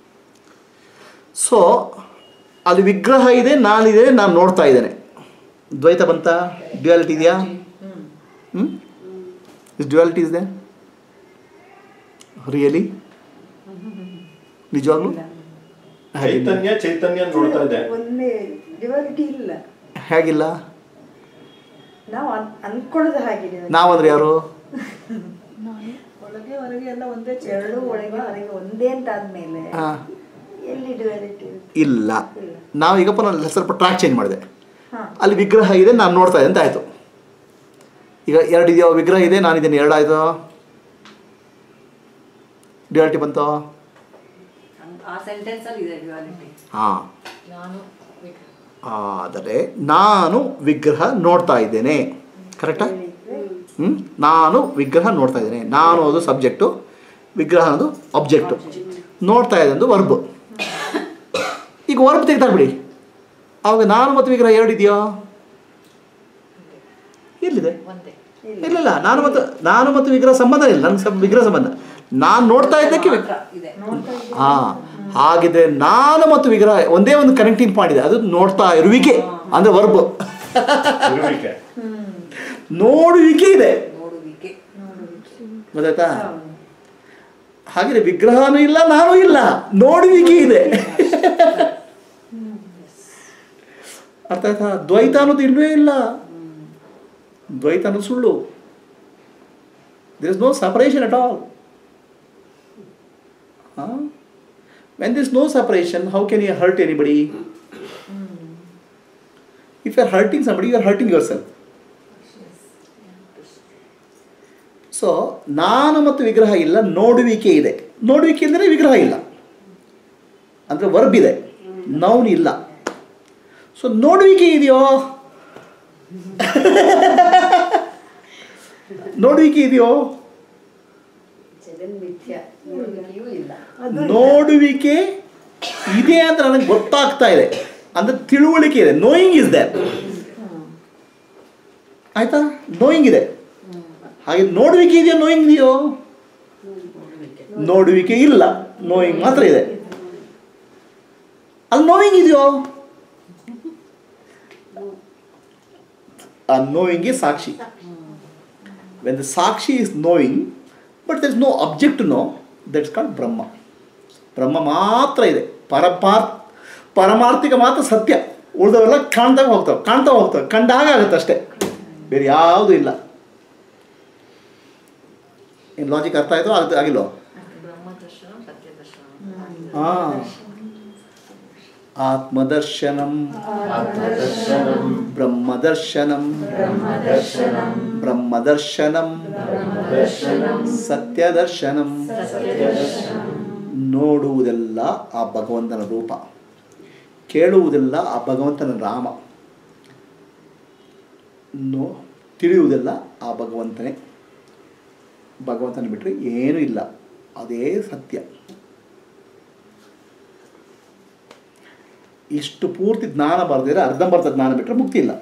ಸೊ ಅಲ್ಲಿ ವಿಗ್ರಹ ಇದೆ ನಾನಿದೆ ನಾನು ನೋಡ್ತಾ ಇದ್ದೇನೆ ದ್ವೈತ ಬಂತ ಡ್ಯುಯಾಲಿಟಿ ಇದೆಯಾ ಹ್ಞೂ ಇಸ್ ಡ್ಯುಯಾಲಿಟಿ ಇದೆ ರಿಯಲಿ ನಿಜವಾಗ್ಲೂ ಚೈತನ್ಯ ಚೈತನ್ಯ ನೋಡ್ತಾ ಇದೆ ಒಂದೇ ಡಿವೈಡಿಟಿ ಇಲ್ಲ ಹೇಗಿಲ್ಲ ನಾವು ಅನ್- ಅನ್ಕೊಳ್ಳೋದು ಹಾಗಿದೆ ನಾವಂದ್ರೆ ಯಾರು ಒಳಗೆ ಹೊರಗೆ ಎಲ್ಲ ಒಂದೇ ಎರಡು ಒಳಗೆ ಹೊರಗೆ ಒಂದೇ ಅಂತ ಆದ್ಮೇಲೆ ಹಾಂ ಎಲ್ಲಿ ಡಿವೈಡಿಟಿ ಇಲ್ಲ ಇಲ್ಲ. ನಾವೀಗ ಪುನಃ ಸ್ವಲ್ಪ ಟ್ರ್ಯಾಕ್ ಚೇಂಜ್ ಮಾಡಿದೆ ಹಾ ಅಲ್ಲಿ ವಿಗ್ರಹ ಇದೆ ನಾನು ನೋಡ್ತಾ ಇದ್ದೆ ಅಂತ ಆಯಿತು ಈಗ ಎರಡು ಇದೆಯೋ ವಿಗ್ರಹ ಇದೆ ನಾನಿದ್ದೇನೆ ಎರಡಾಯಿತು ಡ್ಯುಯಾಲಿಟಿ ಬಂತು ಆ ಸೆಂಟೆನ್ಸ್ ಅಲ್ಲಿ ಇದೆ ಡ್ಯುಯಾಲಿಟಿ ಹಾಂ ನಾನು ಆದರೆ ನಾನು ವಿಗ್ರಹ ನೋಡ್ತಾ ಇದ್ದೇನೆ ಕರೆಕ್ಟಾ ಹ್ಞೂ ನಾನು ವಿಗ್ರಹ ನೋಡ್ತಾ ಇದ್ದೇನೆ ನಾನು ಅದು ಸಬ್ಜೆಕ್ಟು ವಿಗ್ರಹ ಅನ್ನೋದು ಆಬ್ಜೆಕ್ಟು ನೋಡ್ತಾ ಇದೆ ಒಂದು ವರ್ಬ್ ಈಗ ವರ್ಬ್ ತೆಗೆದಾಕ್ಬಿಡಿ ಅವಾಗ ನಾನು ಮತ್ತು ವಿಗ್ರಹ ಎರಡು ಇದೆಯೋ ಎಲ್ಲಿದೆ ಒಂದೇ ಇಲ್ಲ ಇಲ್ಲ ನಾನು ಮತ್ತು ನಾನು ಮತ್ತು ವಿಗ್ರಹ ಸಂಬಂಧ ಇಲ್ಲ ನನ್ನ ಸಂ- ವಿಗ್ರಹ ಸಂಬಂಧ ನಾನು ನೋಡ್ತಾ ಇದ್ದಕ್ಕೆ ವಿ- ಮಾತ್ರ ಇದೆ ಹಾ ಹಾಗಿದ್ರೆ ನಾನು ಮತ್ತು ವಿಗ್ರಹ ಒಂದೇ ಒಂದು ಕನೆಕ್ಟಿಂಗ್ ಪಾಯಿಂಟ್ ಇದೆ ಅದು ನೋಡ್ತಾ ಇರುವಿಕೆ ಅಂದ್ರೆ ವರ್ಬ್ ಇರುವಿಕೆ ನೋಡುವಿಕೆ ಇದೆ ನೋಡುವಿಕೆ ಗೊತ್ತಾಯ್ತಾ ಹಾಗೆ ವಿಗ್ರಹನೂ ಇಲ್ಲ ನಾನು ಇಲ್ಲ ನೋಡುವಿಕೆ ಇದೆ ಅರ್ಥ ಆಯ್ತಾ ದ್ವೈತ ಅನ್ನೋದು ಇಲ್ವೇ ಇಲ್ಲ ದ್ವೈತ ಅನ್ನೋದು ಸುಳ್ಳು there is no separation at all when this no separation how can you hurt anybody if you are hurting somebody you are hurting yourself so ನಾನು ಮತ್ತು ವಿಗ್ರಹ ಇಲ್ಲ ನೋಡುವಿಕೆ ಇದೆ ನೋಡುವಿಕೆ ಅಂದರೆ ವಿಗ್ರಹ ಇಲ್ಲ ಅಂದರೆ ವರ್ಬ್ ಇದೆ ನೌನ್ ಇಲ್ಲ ಸೊ ನೋಡುವಿಕೆ ಇದೆಯೋ ನೋಡುವಿಕೆ ಇದೆಯೋ ಜಗನ್ ಮಿಥ್ಯ ನೋಡುವಿಕೆಯೂ ಇಲ್ಲ ನೋಡುವಿಕೆ ಇದೆ ಅಂತ ನನಗೆ ಗೊತ್ತಾಗ್ತಾ ಇದೆ ಅಂದ್ರೆ ತಿಳುವಳಿಕೆ ಇದೆ ನೋಯಿಂಗ್ ಇಸ್ ದ್ಯಾಟ್ ಆಯ್ತಾ ನೋಯಿಂಗ್ ಇದೆ ಹಾಗೆ ನೋಡುವಿಕೆ ಇದೆಯೋ ನೋಯಿಂಗ್ ಇದೆಯೋ ನೋಡುವಿಕೆ ಇಲ್ಲ ನೋಯಿಂಗ್ ಮಾತ್ರ ಇದೆ ಅಲ್ಲಿ ನೋಯಿಂಗ್ ಇದೆಯೋ ಆ ನೋಯಿಂಗ್ ಸಾಕ್ಷಿ ವೆನ್ ದ ಸಾಕ್ಷಿ is knowing but there is no object to know that's called Brahma Brahma ಮಾತ್ರ ಇದೆ ಪರಪಾರ್ ಪರಮಾರ್ಥಿಕ ಮಾತ್ರ ಸತ್ಯ ಉಳಿದವೆಲ್ಲ ಕಾಣ್ತಾ ಹೋಗ್ತಾವೆ ಕಾಣ್ತಾ ಹೋಗ್ತವೆ ಕಂಡಾಗ ಆಗುತ್ತೆ ಅಷ್ಟೇ ಬೇರೆ ಯಾವುದೂ ಇಲ್ಲ ಏನು ಲಾಜಿಕ್ ಅರ್ಥ ಆಯಿತು ಅದು ಆಗಿಲ್ಲೋ ಬ್ರಹ್ಮದರ್ಶನ ಸತ್ಯದರ್ಶನ ಹಾಂ ಆತ್ಮದರ್ಶನಂ ಬ್ರಹ್ಮದರ್ಶನಂ ಬ್ರಹ್ಮದರ್ಶನಂ ಸತ್ಯದರ್ಶನಂ ನೋಡುವುದೆಲ್ಲ ಆ ಭಗವಂತನ ರೂಪ ಕೇಳುವುದೆಲ್ಲ ಆ ಭಗವಂತನ ರಾಮ ನೋ ತಿಳಿಯುವುದೆಲ್ಲ ಆ ಭಗವಂತನೇ ಭಗವಂತನ ಬಿಟ್ಟರೆ ಏನೂ ಇಲ್ಲ ಅದೇ ಸತ್ಯ ಇಷ್ಟು ಪೂರ್ತಿ ಜ್ಞಾನ ಬರೆದಿದ್ರೆ ಅರ್ಧಂಬರ್ಧ ಜ್ಞಾನ ಬಿಟ್ಟರೆ ಮುಕ್ತಿ ಇಲ್ಲ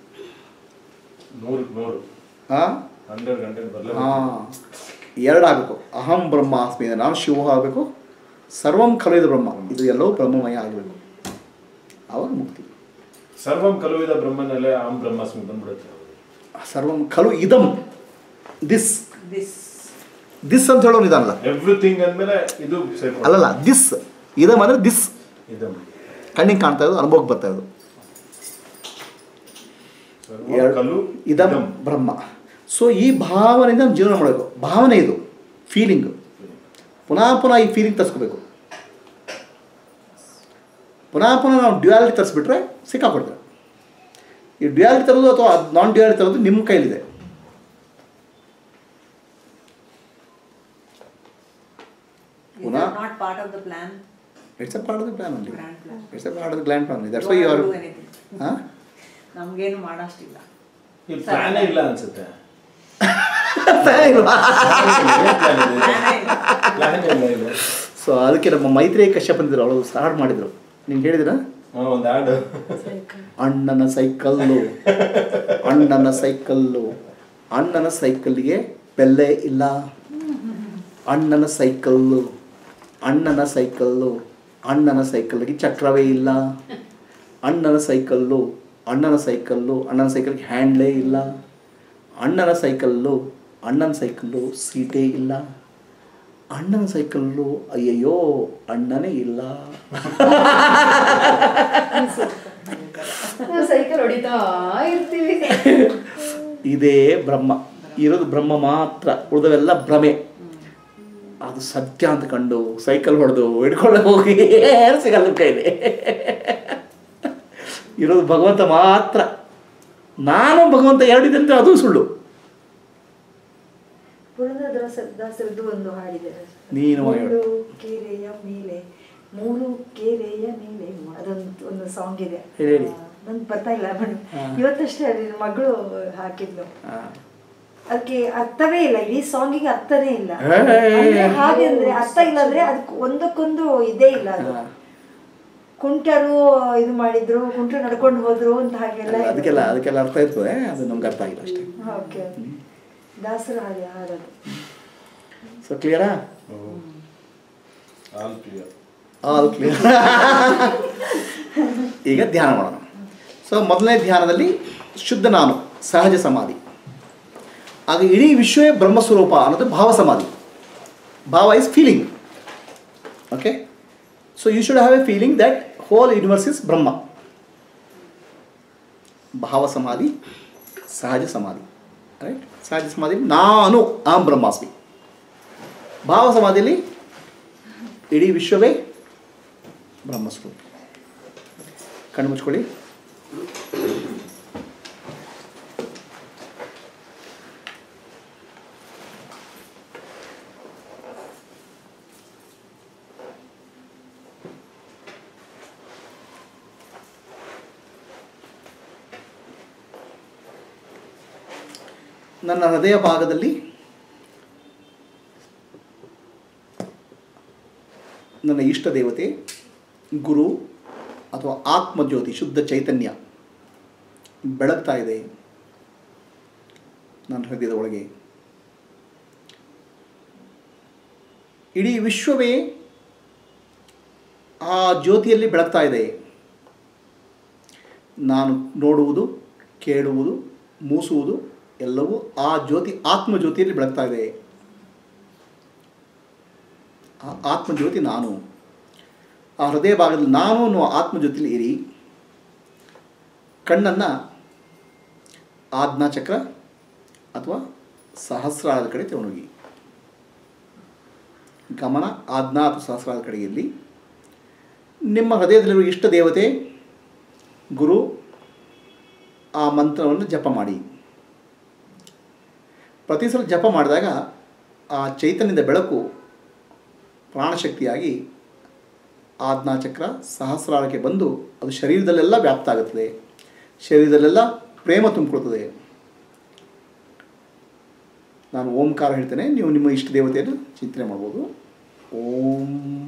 ನೂರು ನೂರು ಹಾಂ ಹಂಡ್ರೆಡ್ ಗಂಟೆ ಬರಲೇ ಹಾಂ ಎರಡಾಗಬೇಕು ಅಹಂ ಬ್ರಹ್ಮಾಸ್ಮಿ ಅಂದರೆ ನಾನು ಶಿವ ಆಗಬೇಕು ಸರ್ವಂ ಖಲುವಿದ ಬ್ರಹ್ಮ ಇದು ಎಲ್ಲವೂ ಬ್ರಹ್ಮಮಯ ಆಗಬೇಕು ಆವಾಗ ಮುಕ್ತಿ ಸರ್ವಂ ಕಲುವಿದ ಬ್ರಹ್ಮನಲ್ಲೇ ಆಂ ಬ್ರಹ್ಮಾಸ್ಮಿ ಬಂದ್ಬಿಡುತ್ತೆ ಸರ್ವಂ ಖಲು ಇದಂ ದಿಸ್ ದಿಸ್ ದಿಸ್ ಅಂತ ಹೇಳೋನು ಇದಾನಲ್ಲ ಎವ್ರಿಥಿಂಗ್ ಅಂದ್ಮೇಲೆ ಇದು ಸೇರ್ಕೊಂಡು ಅಲ್ಲಲ್ಲ ದಿಸ್ ಇದಂ ಅಂದರೆ ದಿಸ್ ಇದು ಕಣ್ಣಿಗೆ ಕಾಣ್ತಾ ಇರೋದು ಅನುಭವಕ್ಕೆ ಬರ್ತಾ ಇರೋದು ಸರ್ವಂ ಎರಡು ಕಲು ಇದಂ ಬ್ರಹ್ಮ ಸೊ ಈ ಭಾವನೆಯಿಂದ ನಾವು ಜೀವನ ಮಾಡಬೇಕು ಭಾವನೆ ಇದು ಫೀಲಿಂಗು ಪುನಃ ಪುನಃ ಈ ಫೀಲಿಂಗ್ ತರಿಸ್ಕೋಬೇಕು ಪುನಃ ಪುನಃ ನಾವು ಡ್ಯುಯಾಲಿಟಿ ತರಿಸ್ಬಿಟ್ರೆ ಸಿಕ್ಕಾಕೊಡ್ತೇವೆ ಈ ಡ್ಯುಯಾಲಿಟಿ ತರೋದು ಅಥವಾ ನಾನ್ ಡ್ಯುಯಾಲಿಟಿ ತರೋದು ನಿಮ್ಮ ಕೈಲಿದೆ Is ಪುನಃ that not part of the plan? It's a part of the plan ಅಲ್ಲಿ Grand plan. It's a part of the grand plan that's Don't why you are do anything. ಹಾಂ ನಮ್ಗೇನು ಮಾಡೋಷ್ಟಿಲ್ಲ ಈ ಪ್ಲಾನೇ ಇಲ್ಲ ಅನ್ಸುತ್ತೆ ಪ್ಲಾನ್ ಇಲ್ಲ ಇದು ಸೊ ಅದಕ್ಕೆ ನಮ್ಮ ಮೈತ್ರಿ ಕಶ್ಯಪ್ ಅಂತಿದ್ರು ಅವಳು ಸ್ಟಾರ್ಟ್ ಮಾಡಿದ್ರು ನಿಮ್ಗೆ ಹೇಳಿದಿರಾ ಹಾ, ಒಂದು ಆಡ್ ಅಣ್ಣನ ಸೈಕಲ್ಲು ಅಣ್ಣನ ಸೈಕಲ್ಲು ಅಣ್ಣನ ಸೈಕಲ್ಗೆ ಬೆಲೆ ಇಲ್ಲ ಅಣ್ಣನ ಸೈಕಲ್ಲು ಅಣ್ಣನ ಸೈಕಲ್ಲು ಅಣ್ಣನ ಸೈಕಲ್ಗೆ ಚಕ್ರವೇ ಇಲ್ಲ ಅಣ್ಣನ ಸೈಕಲ್ಲು ಅಣ್ಣನ ಸೈಕಲ್ಲು ಅಣ್ಣನ ಸೈಕಲ್ಗೆ ಹ್ಯಾಂಡ್ಲೇ ಇಲ್ಲ ಅಣ್ಣನ ಸೈಕಲ್ಲು ಅಣ್ಣನ ಸೈಕಲ್ಲು ಸೀಟೇ ಇಲ್ಲ ಅಣ್ಣನ ಸೈಕಲ್ಲು ಅಯ್ಯಯ್ಯೋ ಅಣ್ಣನೇ ಇಲ್ಲ ನಾವು ಸೈಕಲ್ ಹೊಡಿತಾ ಇರ್ತೀವಿ ಇದೇ ಬ್ರಹ್ಮ ಇರೋದು ಬ್ರಹ್ಮ ಮಾತ್ರ ಉಳಿದವೆಲ್ಲ ಭ್ರಮೆ ಅದು ಸತ್ಯ ಅಂತ ಕಂಡು ಸೈಕಲ್ ಹೊಡೆದು ಹಿಡ್ಕೊಳ್ಳೋಕೆ ಹೋಗಿ ಏನು ಸಿಗಲ್ಲ ನಿಮ್ ಕೈಲಿ ಇರೋದು ಭಗವಂತ ಮಾತ್ರ ನಾನು ಭಗವಂತ ಎರಡಿದೆ ಅಂತ ಅದು ಸುಳ್ಳು ಪುರಂದರದಾಸ ದಾಸರದ್ದು ಒಂದು ಹಾಡಿದೆ ನೀನು ಹೇಳು. ಮೂರು ಕೆರೆಯ ಮೇಲೆ ಮೂರು ಕೆರೆಯ ಮೇಲೆ ಅದೊಂದು ಒಂದು ಸಾಂಗ್ ಇದೆ ಹೇಳಿ, ಹೇಳಿ. ನಂಗೆ ಬರ್ತಾ ಇಲ್ಲ ಬಟ್ ಹಾ. ಇವತ್ತಷ್ಟೇ ಅದು ನನ್ನ ಮಗಳು ಹಾಕಿದ್ಲು ಆ, ಅದಕ್ಕೆ ಅರ್ಥವೇ ಇಲ್ಲ ಇಡೀ ಸಾಂಗಿಗೆ ಅರ್ಥನೇ ಇಲ್ಲ ಹೇ. ಅಂದ್ರೆ ಹಾಗೆ ಅಂದ್ರೆ ಅರ್ಥ ಇಲ್ಲ ಅಂದ್ರೆ ಅದಕ್ಕೆ ಒಂದಕ್ಕೊಂದು ಇದೇ ಇಲ್ಲ ಅದು ಆ. ಕುಂಟರು ಇದು ಮಾಡಿದ್ರು ಕುಂಟರು ನಡ್ಕೊಂಡು ಹೋದ್ರು ಅಂತ ಹಾಗೆಲ್ಲ ಇದೆ. ಅದಕ್ಕೆಲ್ಲ ಅದಕ್ಕೆಲ್ಲ ಅರ್ಥ ಇರ್ತದೆ ಅದು ನಮ್ಗೆ ಅರ್ಥ ಆಗಿಲ್ಲ ಅಷ್ಟೇ ಓಕೆ ದಾಸರ ಹಾಗೆ ಹಾಡೋದು ಸೊ ಕ್ಲಿಯರಾ ಆಲ್ ಕ್ಲಿಯರ್ ಆಲ್ ಕ್ಲಿಯರ್ ಈಗ ಧ್ಯಾನ ಮಾಡೋಣ ಸೊ ಮೊದಲನೇ ಧ್ಯಾನದಲ್ಲಿ ಶುದ್ಧ ನಾನು ಸಹಜ ಸಮಾಧಿ ಆಗ ಇಡೀ ವಿಶ್ವವೇ ಬ್ರಹ್ಮಸ್ವರೂಪ ಅನ್ನೋದು ಭಾವ ಸಮಾಧಿ ಭಾವ is feeling okay so you should have a feeling that whole universe is Brahma ಭಾವ ಸಮಾಧಿ ಸಹಜ ಸಮಾಧಿ ರೈಟ್ ಸಹಜ ಸಮಾಧಿ ನಾನು ಆಂ ಬ್ರಹ್ಮಾಸ್ಮಿ ಭಾವ ಸಮಾಧಿಯಲ್ಲಿ ಇಡೀ ವಿಶ್ವವೇ ಬ್ರಹ್ಮಸ್ವರೂಪ ಕಣ್ಣು ಮುಚ್ಕೊಳ್ಳಿ ನನ್ನ ಹೃದಯ ಭಾಗದಲ್ಲಿ ನನ್ನ ಇಷ್ಟ ದೇವತೆ ಗುರು ಅಥವಾ ಆತ್ಮಜ್ಯೋತಿ ಶುದ್ಧ ಚೈತನ್ಯ ಬೆಳಗ್ತಾ ಇದೆ ನನ್ನ ಹೃದಯದ ಒಳಗೆ ಇಡೀ ವಿಶ್ವವೇ ಆ ಜ್ಯೋತಿಯಲ್ಲಿ ಬೆಳಗ್ತಾ ಇದೆ ನಾನು ನೋಡುವುದು ಕೇಳುವುದು ಮೂಸುವುದು ಎಲ್ಲವೂ ಆ ಜ್ಯೋತಿ ಆತ್ಮಜ್ಯೋತಿಯಲ್ಲಿ ಬೆಳಗ್ತಾ ಇದೆ ಆ ಆತ್ಮಜ್ಯೋತಿ ನಾನು ಆ ಹೃದಯ ಭಾಗದಲ್ಲಿ ನಾನು ಅನ್ನುವ ಆತ್ಮಜ್ಯೋತಿಯಲ್ಲಿ ಇರಿ ಕಣ್ಣನ್ನು ಆಜ್ಞಾಚಕ್ರ ಅಥವಾ ಸಹಸ್ರಾರದ ಕಡೆ ತಗೊಂಡೋಗಿ ಗಮನ ಆಜ್ಞಾ ಅಥವಾ ಸಹಸ್ರಾರದ ಕಡೆಯಲ್ಲಿ ನಿಮ್ಮ ಹೃದಯದಲ್ಲಿರುವ ಇಷ್ಟ ದೇವತೆ ಗುರು ಆ ಮಂತ್ರವನ್ನು ಜಪ ಮಾಡಿ ಪ್ರತಿ ಸಲ ಜಪ ಮಾಡಿದಾಗ ಆ ಚೈತನ್ಯದ ಬೆಳಕು ಪ್ರಾಣಶಕ್ತಿಯಾಗಿ ಆಜ್ಞಾಚಕ್ರ ಸಹಸ್ರಾರಕ್ಕೆ ಬಂದು ಅದು ಶರೀರದಲ್ಲೆಲ್ಲ ವ್ಯಾಪ್ತ ಆಗುತ್ತದೆ ಶರೀರದಲ್ಲೆಲ್ಲ ಪ್ರೇಮ ತುಂಬಿಕೊಳ್ತದೆ ನಾನು ಓಂಕಾರ ಹೇಳ್ತೇನೆ ನೀವು ನಿಮ್ಮ ಇಷ್ಟ ದೇವತೆಯನ್ನು ಚಿಂತನೆ ಮಾಡ್ಬೋದು ಓಂ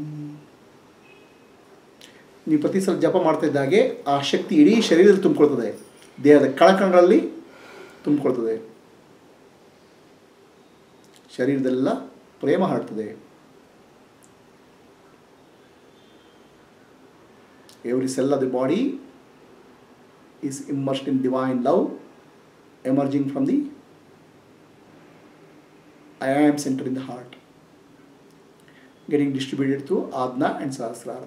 ನೀವು ಪ್ರತಿ ಸಲ ಜಪ ಮಾಡ್ತಾ ಇದ್ದಾಗೆ ಆ ಶಕ್ತಿ ಇಡೀ ಶರೀರದಲ್ಲಿ ತುಂಬಿಕೊಳ್ತದೆ ದೇಹದ ಕಣಕಣಗಳಲ್ಲಿ ತುಂಬಿಕೊಳ್ತದೆ ಶರೀರದೆಲ್ಲ ಪ್ರೇಮ ಹರಡ್ತದೆ every cell of the body is immersed in divine love emerging from the I am center in the heart getting distributed through Adna and Sahasrara.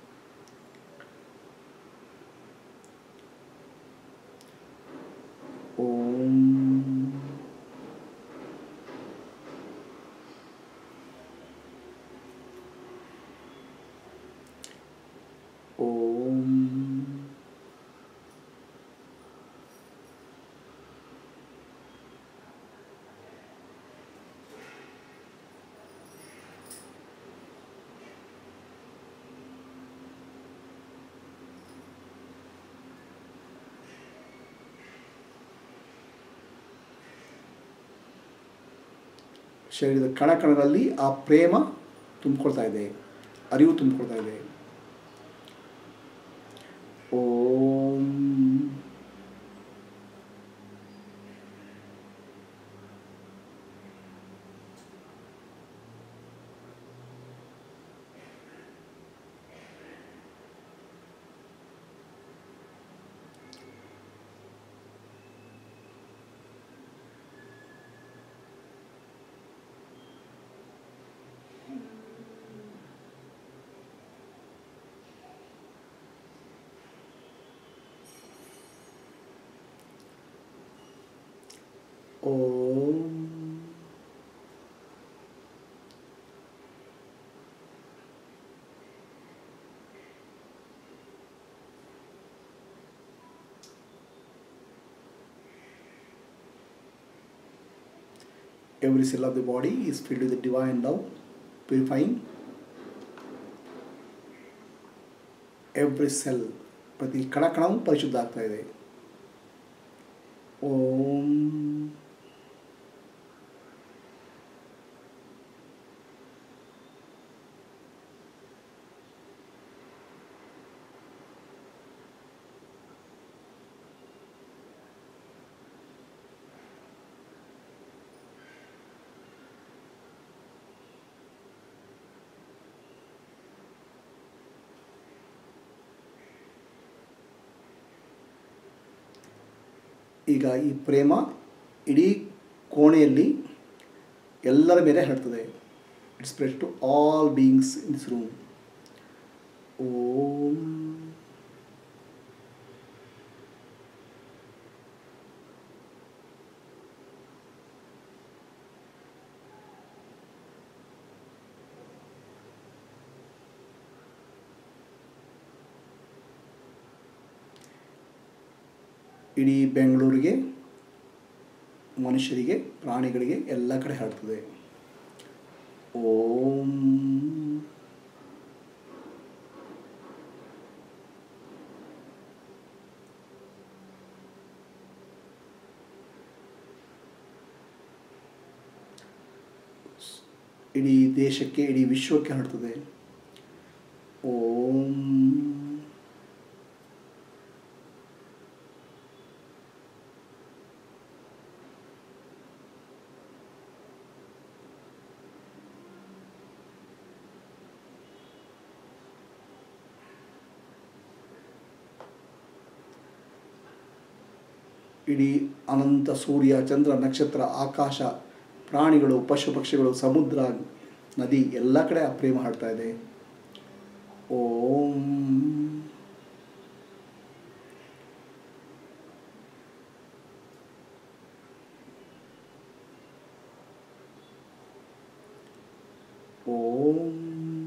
Om. Om. ಶರೀರದ ಕಣ ಕಣಗಳಲ್ಲಿ ಆ ಪ್ರೇಮ ತುಂಬಿಕೊಳ್ತಾ ಇದೆ ಅರಿವು ತುಂಬಿಕೊಳ್ತಾ ಇದೆ ಓಂ ಓಂ Every cell of the body is filled with the divine love, purifying every cell. ಪ್ರತಿ ಕಣ ಕಣವೂ ಪರಿಶುದ್ಧ ಆಗ್ತಾ ಇದೆ ಓಂ ಈಗ ಈ ಪ್ರೇಮ ಇಡೀ ಕೋಣೆಯಲ್ಲಿ ಎಲ್ಲರ ಮೇಲೆ ಹರಡ್ತದೆ it spread to all beings in this room ಓಂ ಇಡೀ ಬೆಂಗಳೂರಿಗೆ ಮನುಷ್ಯರಿಗೆ ಪ್ರಾಣಿಗಳಿಗೆ ಎಲ್ಲ ಕಡೆ ಹರಡ್ತದೆ ಓಂ ಇಡೀ ದೇಶಕ್ಕೆ ಇಡೀ ವಿಶ್ವಕ್ಕೆ ಹರಡ್ತದೆ ಓಂ ಇಡೀ ಅನಂತ ಸೂರ್ಯ ಚಂದ್ರ ನಕ್ಷತ್ರ ಆಕಾಶ ಪ್ರಾಣಿಗಳು ಪಶು ಪಕ್ಷಿಗಳು ಸಮುದ್ರ ನದಿ ಎಲ್ಲ ಕಡೆ ಆ ಪ್ರೇಮ ಹಾಡ್ತಾ ಇದೆ ಓಂ ಓಂ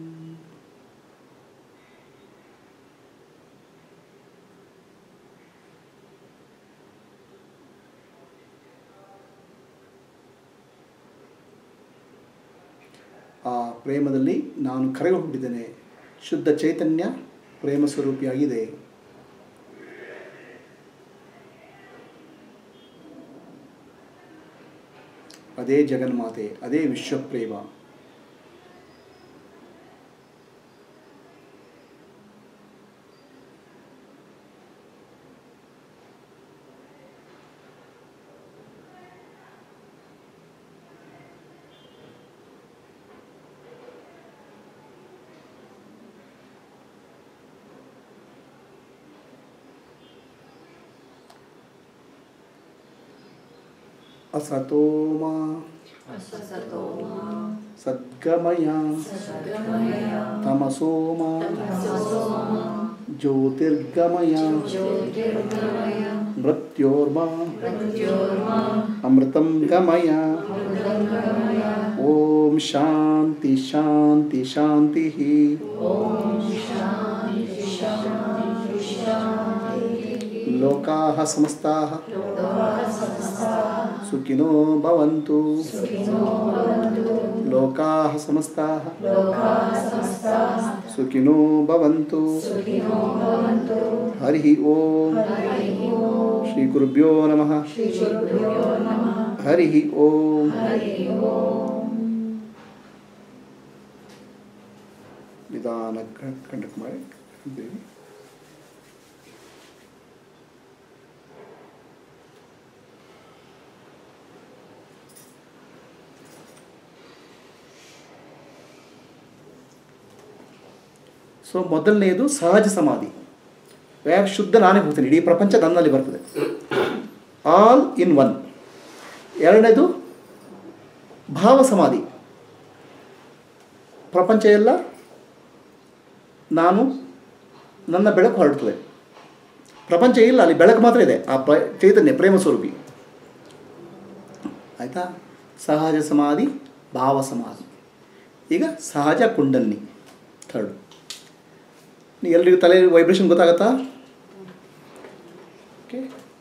ಆ ಪ್ರೇಮದಲ್ಲಿ ನಾನು ಕರಗಿ ಹೋಗಿದ್ದೇನೆ ಶುದ್ಧ ಚೈತನ್ಯ ಪ್ರೇಮ ಸ್ವರೂಪಿಯಾಗಿದೆ ಅದೇ ಜಗನ್ಮಾತೆ ಅದೇ ವಿಶ್ವಪ್ರೇಮ ಅಸತೋಮ ಸದ್ಗಮಯ ತಮಸೋಮ ಜ್ಯೋತಿರ್ಗಮಯ ಮೃತ್ಯೋರ್ಮ ಅಮೃತಂ ಗಮಯ ಓಂ ಶಾಂತಿ ಶಾಂತಿ ಶಾಂತಿ ಲೋಕಾಃ ಸಮಸ್ತಾಃ ಸುಖಿನೋ ಭವಂತು ಲೋಕಾಃ ಸಮಸ್ತಾಃ ಸುಖಿನೋ ಭವಂತು ಹರಿ ಓಂ ಶ್ರೀ ಗುರುಭ್ಯೋ ನಮಃ ಹರಿ ಓಂ ನಿಧಾನ ಕಂಡಕ್ಟ್ ಮಾಡಿ ದೇವಿ ಸೊ ಮೊದಲನೆಯದು ಸಹಜ ಸಮಾಧಿ ವ್ಯಾಪ್ ಶುದ್ಧ ನಾನೇ ಹೋಗ್ತೀನಿ ಇಡೀ ಪ್ರಪಂಚ ನನ್ನಲ್ಲಿ ಬರ್ತದೆ ಆಲ್ ಇನ್ ಒನ್ ಎರಡನೇದು ಭಾವ ಸಮಾಧಿ ಪ್ರಪಂಚ ಎಲ್ಲ ನಾನು ನನ್ನ ಬೆಳಕು ಹೊರಡ್ತದೆ ಪ್ರಪಂಚ ಇಲ್ಲ ಅಲ್ಲಿ ಬೆಳಕು ಮಾತ್ರ ಇದೆ ಆ ಪ್ರ ಚೈತನ್ಯ ಪ್ರೇಮ ಸ್ವರೂಪಿ ಆಯಿತಾ ಸಹಜ ಸಮಾಧಿ ಭಾವ ಸಮಾಧಿ ಈಗ ಸಹಜ ಕುಂಡಲಿನಿ ಥರ್ಡ್ ನೀವು ಎಲ್ರಿಗೂ ತಲೆ ವೈಬ್ರೇಷನ್ ಗೊತ್ತಾಗತ್ತಾ ಓಕೆ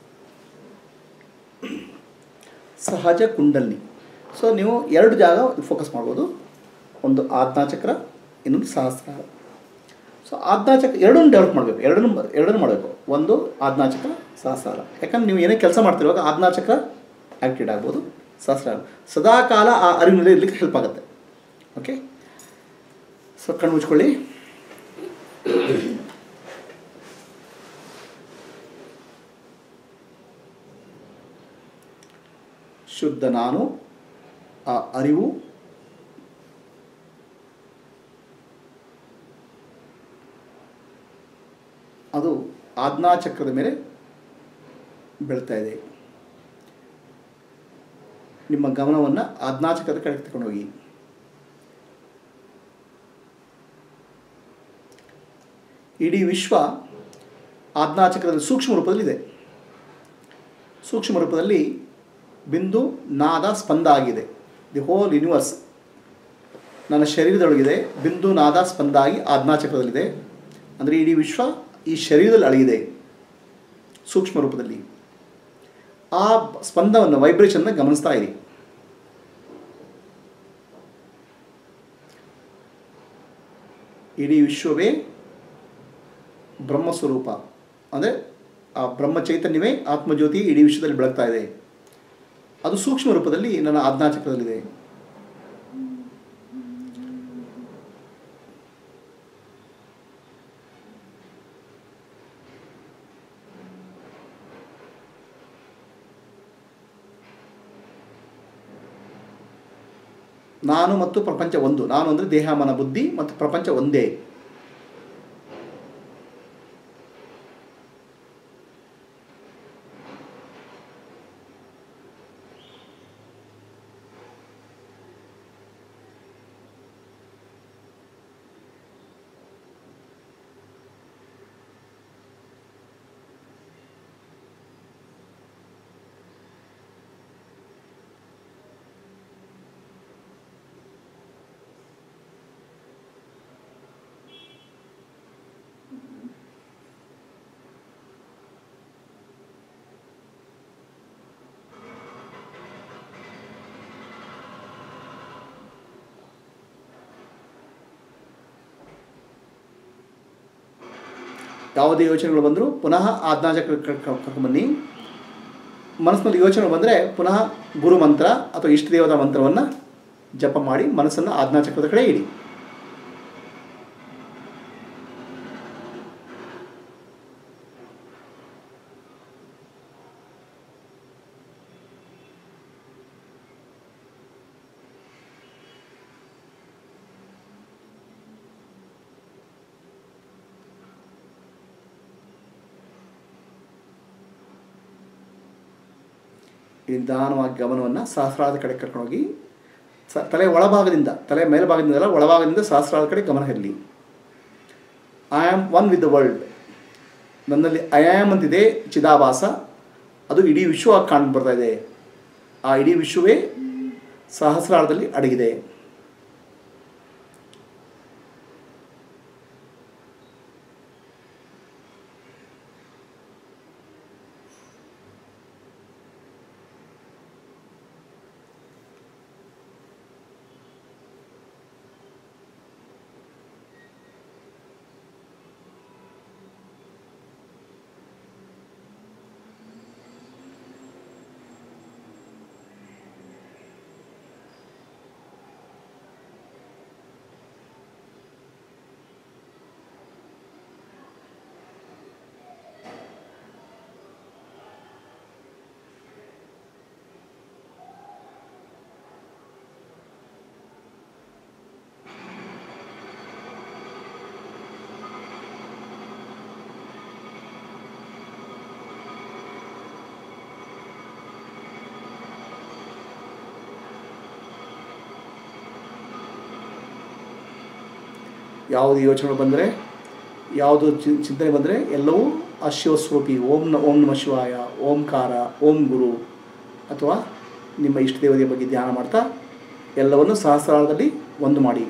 ಸಹಜ ಕುಂಡಲಿನಿ ಸೊ ನೀವು ಎರಡು ಜಾಗ ಫೋಕಸ್ ಮಾಡ್ಬೋದು ಒಂದು ಆಜ್ಞಾಚಕ್ರ ಇನ್ನೊಂದು ಸಹಸ್ರಾರ ಸೊ ಆಜ್ಞಾಚಕ್ರ ಎರಡನ್ನೂ ಡೆವಲಪ್ ಮಾಡಬೇಕು ಎರಡನ್ನೂ ಎರಡನ್ನೂ ಮಾಡಬೇಕು ಒಂದು ಆಜ್ಞಾಚಕ್ರ ಸಹಸ್ರಾರ ಯಾಕಂದ್ರೆ ನೀವು ಏನೇ ಕೆಲಸ ಮಾಡ್ತಿರುವಾಗ ಆಜ್ಞಾಚಕ್ರ ಆ್ಯಕ್ಟಿವೇಟ್ ಆಗ್ಬೋದು ಸಹಸ್ರಾರ ಸದಾ ಕಾಲ ಆ ಅರಿವಿನಲ್ಲಿ ಇರ್ಲಿಕ್ಕೆ ಹೆಲ್ಪ್ ಆಗುತ್ತೆ ಓಕೆ ಸೊ ಕಣ್ಣು ಮುಚ್ಕೊಳ್ಳಿ ಶುದ್ಧ ನಾನು ಆ ಅರಿವು ಅದು ಆಜ್ಞಾಚಕ್ರದ ಮೇಲೆ ಬೆಳ್ತಾ ಇದೆ ನಿಮ್ಮ ಗಮನವನ್ನು ಆಜ್ಞಾಚಕ್ರದ ಕಡೆಗೆ ತಗೊಂಡೋಗಿ ಇಡೀ ವಿಶ್ವ ಆಜ್ಞಾಚಕ್ರದಲ್ಲಿ ಸೂಕ್ಷ್ಮ ರೂಪದಲ್ಲಿದೆ ಸೂಕ್ಷ್ಮ ರೂಪದಲ್ಲಿ ಬಿಂದು ನಾದ ಸ್ಪಂದ ಆಗಿದೆ ದಿ ಹೋಲ್ ಯೂನಿವರ್ಸ್ ನನ್ನ ಶರೀರದೊಳಗಿದೆ ಬಿಂದು ನಾದ ಸ್ಪಂದ ಆಗಿ ಆಜ್ಞಾಚಕ್ರದಲ್ಲಿದೆ ಅಂದರೆ ಇಡೀ ವಿಶ್ವ ಈ ಶರೀರದಲ್ಲಿ ಅಡಗಿದೆ ಸೂಕ್ಷ್ಮ ರೂಪದಲ್ಲಿ ಆ ಸ್ಪಂದವನ್ನು ವೈಬ್ರೇಷನ್ನ ಗಮನಿಸ್ತಾ ಇರಿ ಇಡೀ ವಿಶ್ವವೇ ಬ್ರಹ್ಮಸ್ವರೂಪ ಅಂದರೆ ಆ ಬ್ರಹ್ಮ ಚೈತನ್ಯವೇ ಆತ್ಮಜ್ಯೋತಿ ಇಡೀ ವಿಶ್ವದಲ್ಲಿ ಬೆಳಗ್ತಾ ಇದೆ ಅದು ಸೂಕ್ಷ್ಮ ರೂಪದಲ್ಲಿ ನನ್ನ ಆಜ್ಞಾಚಕ್ರದಲ್ಲಿದೆ ನಾನು ಮತ್ತು ಪ್ರಪಂಚ ಒಂದು ನಾನು ಅಂದರೆ ದೇಹ ಮನ ಬುದ್ಧಿ ಮತ್ತು ಪ್ರಪಂಚ ಒಂದೇ ಯಾವುದೇ ಯೋಚನೆಗಳು ಬಂದರೂ ಪುನಃ ಆಜ್ಞಾಚಕ್ರ ಕರ್ಕೊಂಬನ್ನಿ ಮನಸ್ಸಿನಲ್ಲಿ ಯೋಚನೆ ಬಂದರೆ ಪುನಃ ಗುರು ಮಂತ್ರ ಅಥವಾ ಇಷ್ಟ ದೇವತಾ ಮಂತ್ರವನ್ನು ಜಪ ಮಾಡಿ ಮನಸ್ಸನ್ನು ಆಜ್ಞಾಚಕ್ರದ ಕಡೆ ಇಡಿ ನಿಧಾನವಾಗಿ ಗಮನವನ್ನು ಸಹಸ್ರಾರದ ಕಡೆ ಕರ್ಕೊಂಡೋಗಿ ಸ ತಲೆ ಒಳಭಾಗದಿಂದ ತಲೆ ಮೇಲ್ಭಾಗದಿಂದ ಅಲ್ಲ ಒಳಭಾಗದಿಂದ ಸಹಸ್ರಾರದ ಕಡೆ ಗಮನ ಇರಲಿ I am one with the world ನನ್ನಲ್ಲಿ ಐ ಆಮ್ ಅಂತಿದೆ ಚಿದಾಭಾಸ ಅದು ಇಡೀ ವಿಶ್ವವಾಗಿ ಕಾಣ್ ಬರ್ತಾ ಇದೆ ಆ ಇಡೀ ವಿಶ್ವವೇ ಸಹಸ್ರಾರದಲ್ಲಿ ಅಡಗಿದೆ ಯಾವುದು ಯೋಚನೆ ಬಂದರೆ ಯಾವುದು ಚಿ- ಚಿಂತನೆ ಬಂದರೆ ಎಲ್ಲವೂ ಆ ಶಿವಸ್ವರೂಪಿ ಓಂ ನ ಓಂ ನಮ ಶಿವಾಯ ಓಂಕಾರ ಓಂ ಗುರು ಅಥವಾ ನಿಮ್ಮ ಇಷ್ಟ ದೇವತೆಯ ಬಗ್ಗೆ ಧ್ಯಾನ ಮಾಡ್ತಾ ಎಲ್ಲವನ್ನು ಸಹಸ್ರಾರದಲ್ಲಿ ಒಂದು ಮಾಡಿ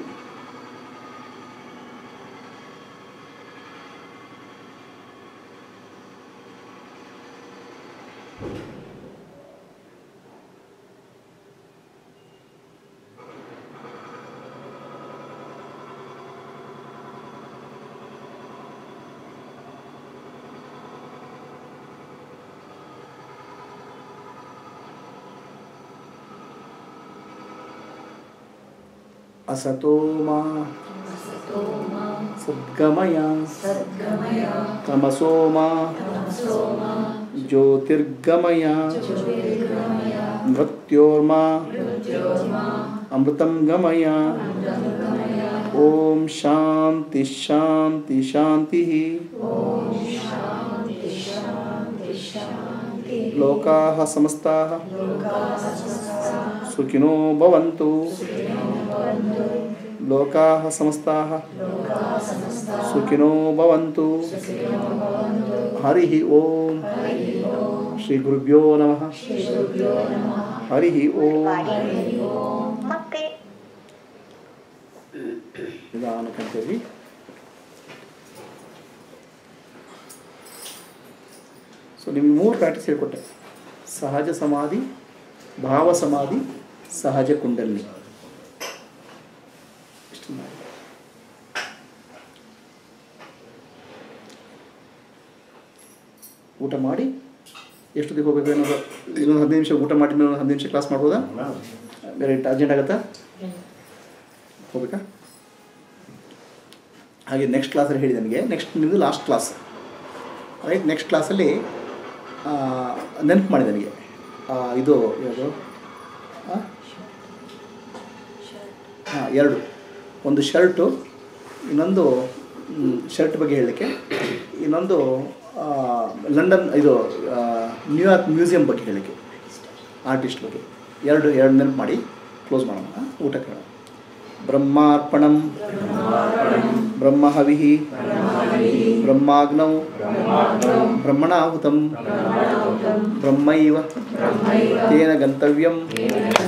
ಅಸತೋಮ ಸದ್ಗಮಯ ತಮಸೋಮ ಜ್ಯೋತಿರ್ಗಮಯ ಮೃತ್ಯೋರ್ಮ ಅಮೃತಂ ಗಮಯ ಓಂ ಶಾಂತಿ ಶಾಂತಿ ಶಾಂತಿ ಲೋಕಾಃ ಸಮಸ್ತಾಃ ಸುಖಿನೋ ಭವಂತು ಲೋಕಾಃ ಸಮಸ್ತಾಃ ಸುಖಿನೋ ಭವಂತು ಹರಿ ಓಂ ಶ್ರೀ ಗುರುಭ್ಯೋ ನಮಃ ಹರಿ ಓಂ ಮತ್ತೆ ನಿಧಾನಕ್ಕಂತೇಳಿ ಸೊ ನಿಮ್ಗೆ ಮೂರು ಪ್ರಾಕ್ಟೀಸ್ ಹೇಳ್ಕೊಟ್ಟೆ ಸಹಜ ಸಮಾಧಿ ಭಾವ ಸಮಾಧಿ ಸಹಜ ಕುಂಡಲಿ ಇಷ್ಟು ಮಾಡಿ ಊಟ ಮಾಡಿ ಎಷ್ಟೊತ್ತಿಗೆ ಹೋಗ್ಬೇಕು ಏನಾದ್ರು ಇನ್ನೊಂದು ಹದಿನೈದು ನಿಮಿಷ ಊಟ ಮಾಡಿ ಇನ್ನೊಂದು ಹದಿನೈದು ನಿಮಿಷ ಕ್ಲಾಸ್ ಮಾಡ್ಬೋದಾ ಬೇರೆ ಅರ್ಜೆಂಟ್ ಆಗುತ್ತಾ ಹೋಗ್ಬೇಕಾ ಹಾಗೆ ನೆಕ್ಸ್ಟ್ ಕ್ಲಾಸಲ್ಲಿ ಹೇಳಿ ನನಗೆ ನೆಕ್ಸ್ಟ್ ನಿಮ್ಮದು ಲಾಸ್ಟ್ ಕ್ಲಾಸ್ ರೈಟ್ ನೆಕ್ಸ್ಟ್ ಕ್ಲಾಸಲ್ಲಿ ನೆನಪು ಮಾಡಿ ನನಗೆ ಆ, ಇದು ಯಾವುದು ಆ? ಹಾಂ ಎರಡು ಒಂದು ಶರ್ಟು ಇನ್ನೊಂದು ಶರ್ಟ್ ಬಗ್ಗೆ ಹೇಳಲಿಕ್ಕೆ ಇನ್ನೊಂದು ಆ, ಲಂಡನ್ ಇದು ಆ, ನ್ಯೂಯಾರ್ಕ್ ಮ್ಯೂಸಿಯಂ ಬಗ್ಗೆ ಹೇಳಲಿಕ್ಕೆ ಆರ್ಟಿಸ್ಟ್ ಬಗ್ಗೆ ಎರಡು ಎರಡು ನೆನಪು ಮಾಡಿ ಕ್ಲೋಸ್ ಮಾಡೋಣ ಊಟಕ್ಕೆ ಹೇಳೋಣ ಬ್ರಹ್ಮಾರ್ಪಣಂ ಬ್ರಹ್ಮಹವಿ ಬ್ರಹ್ಮಾಗ್ನೌ ಬ್ರಹ್ಮಣಾಹುತಂ ಬ್ರಹ್ಮೈವ ತೇನ ಗಂತವ್ಯಂ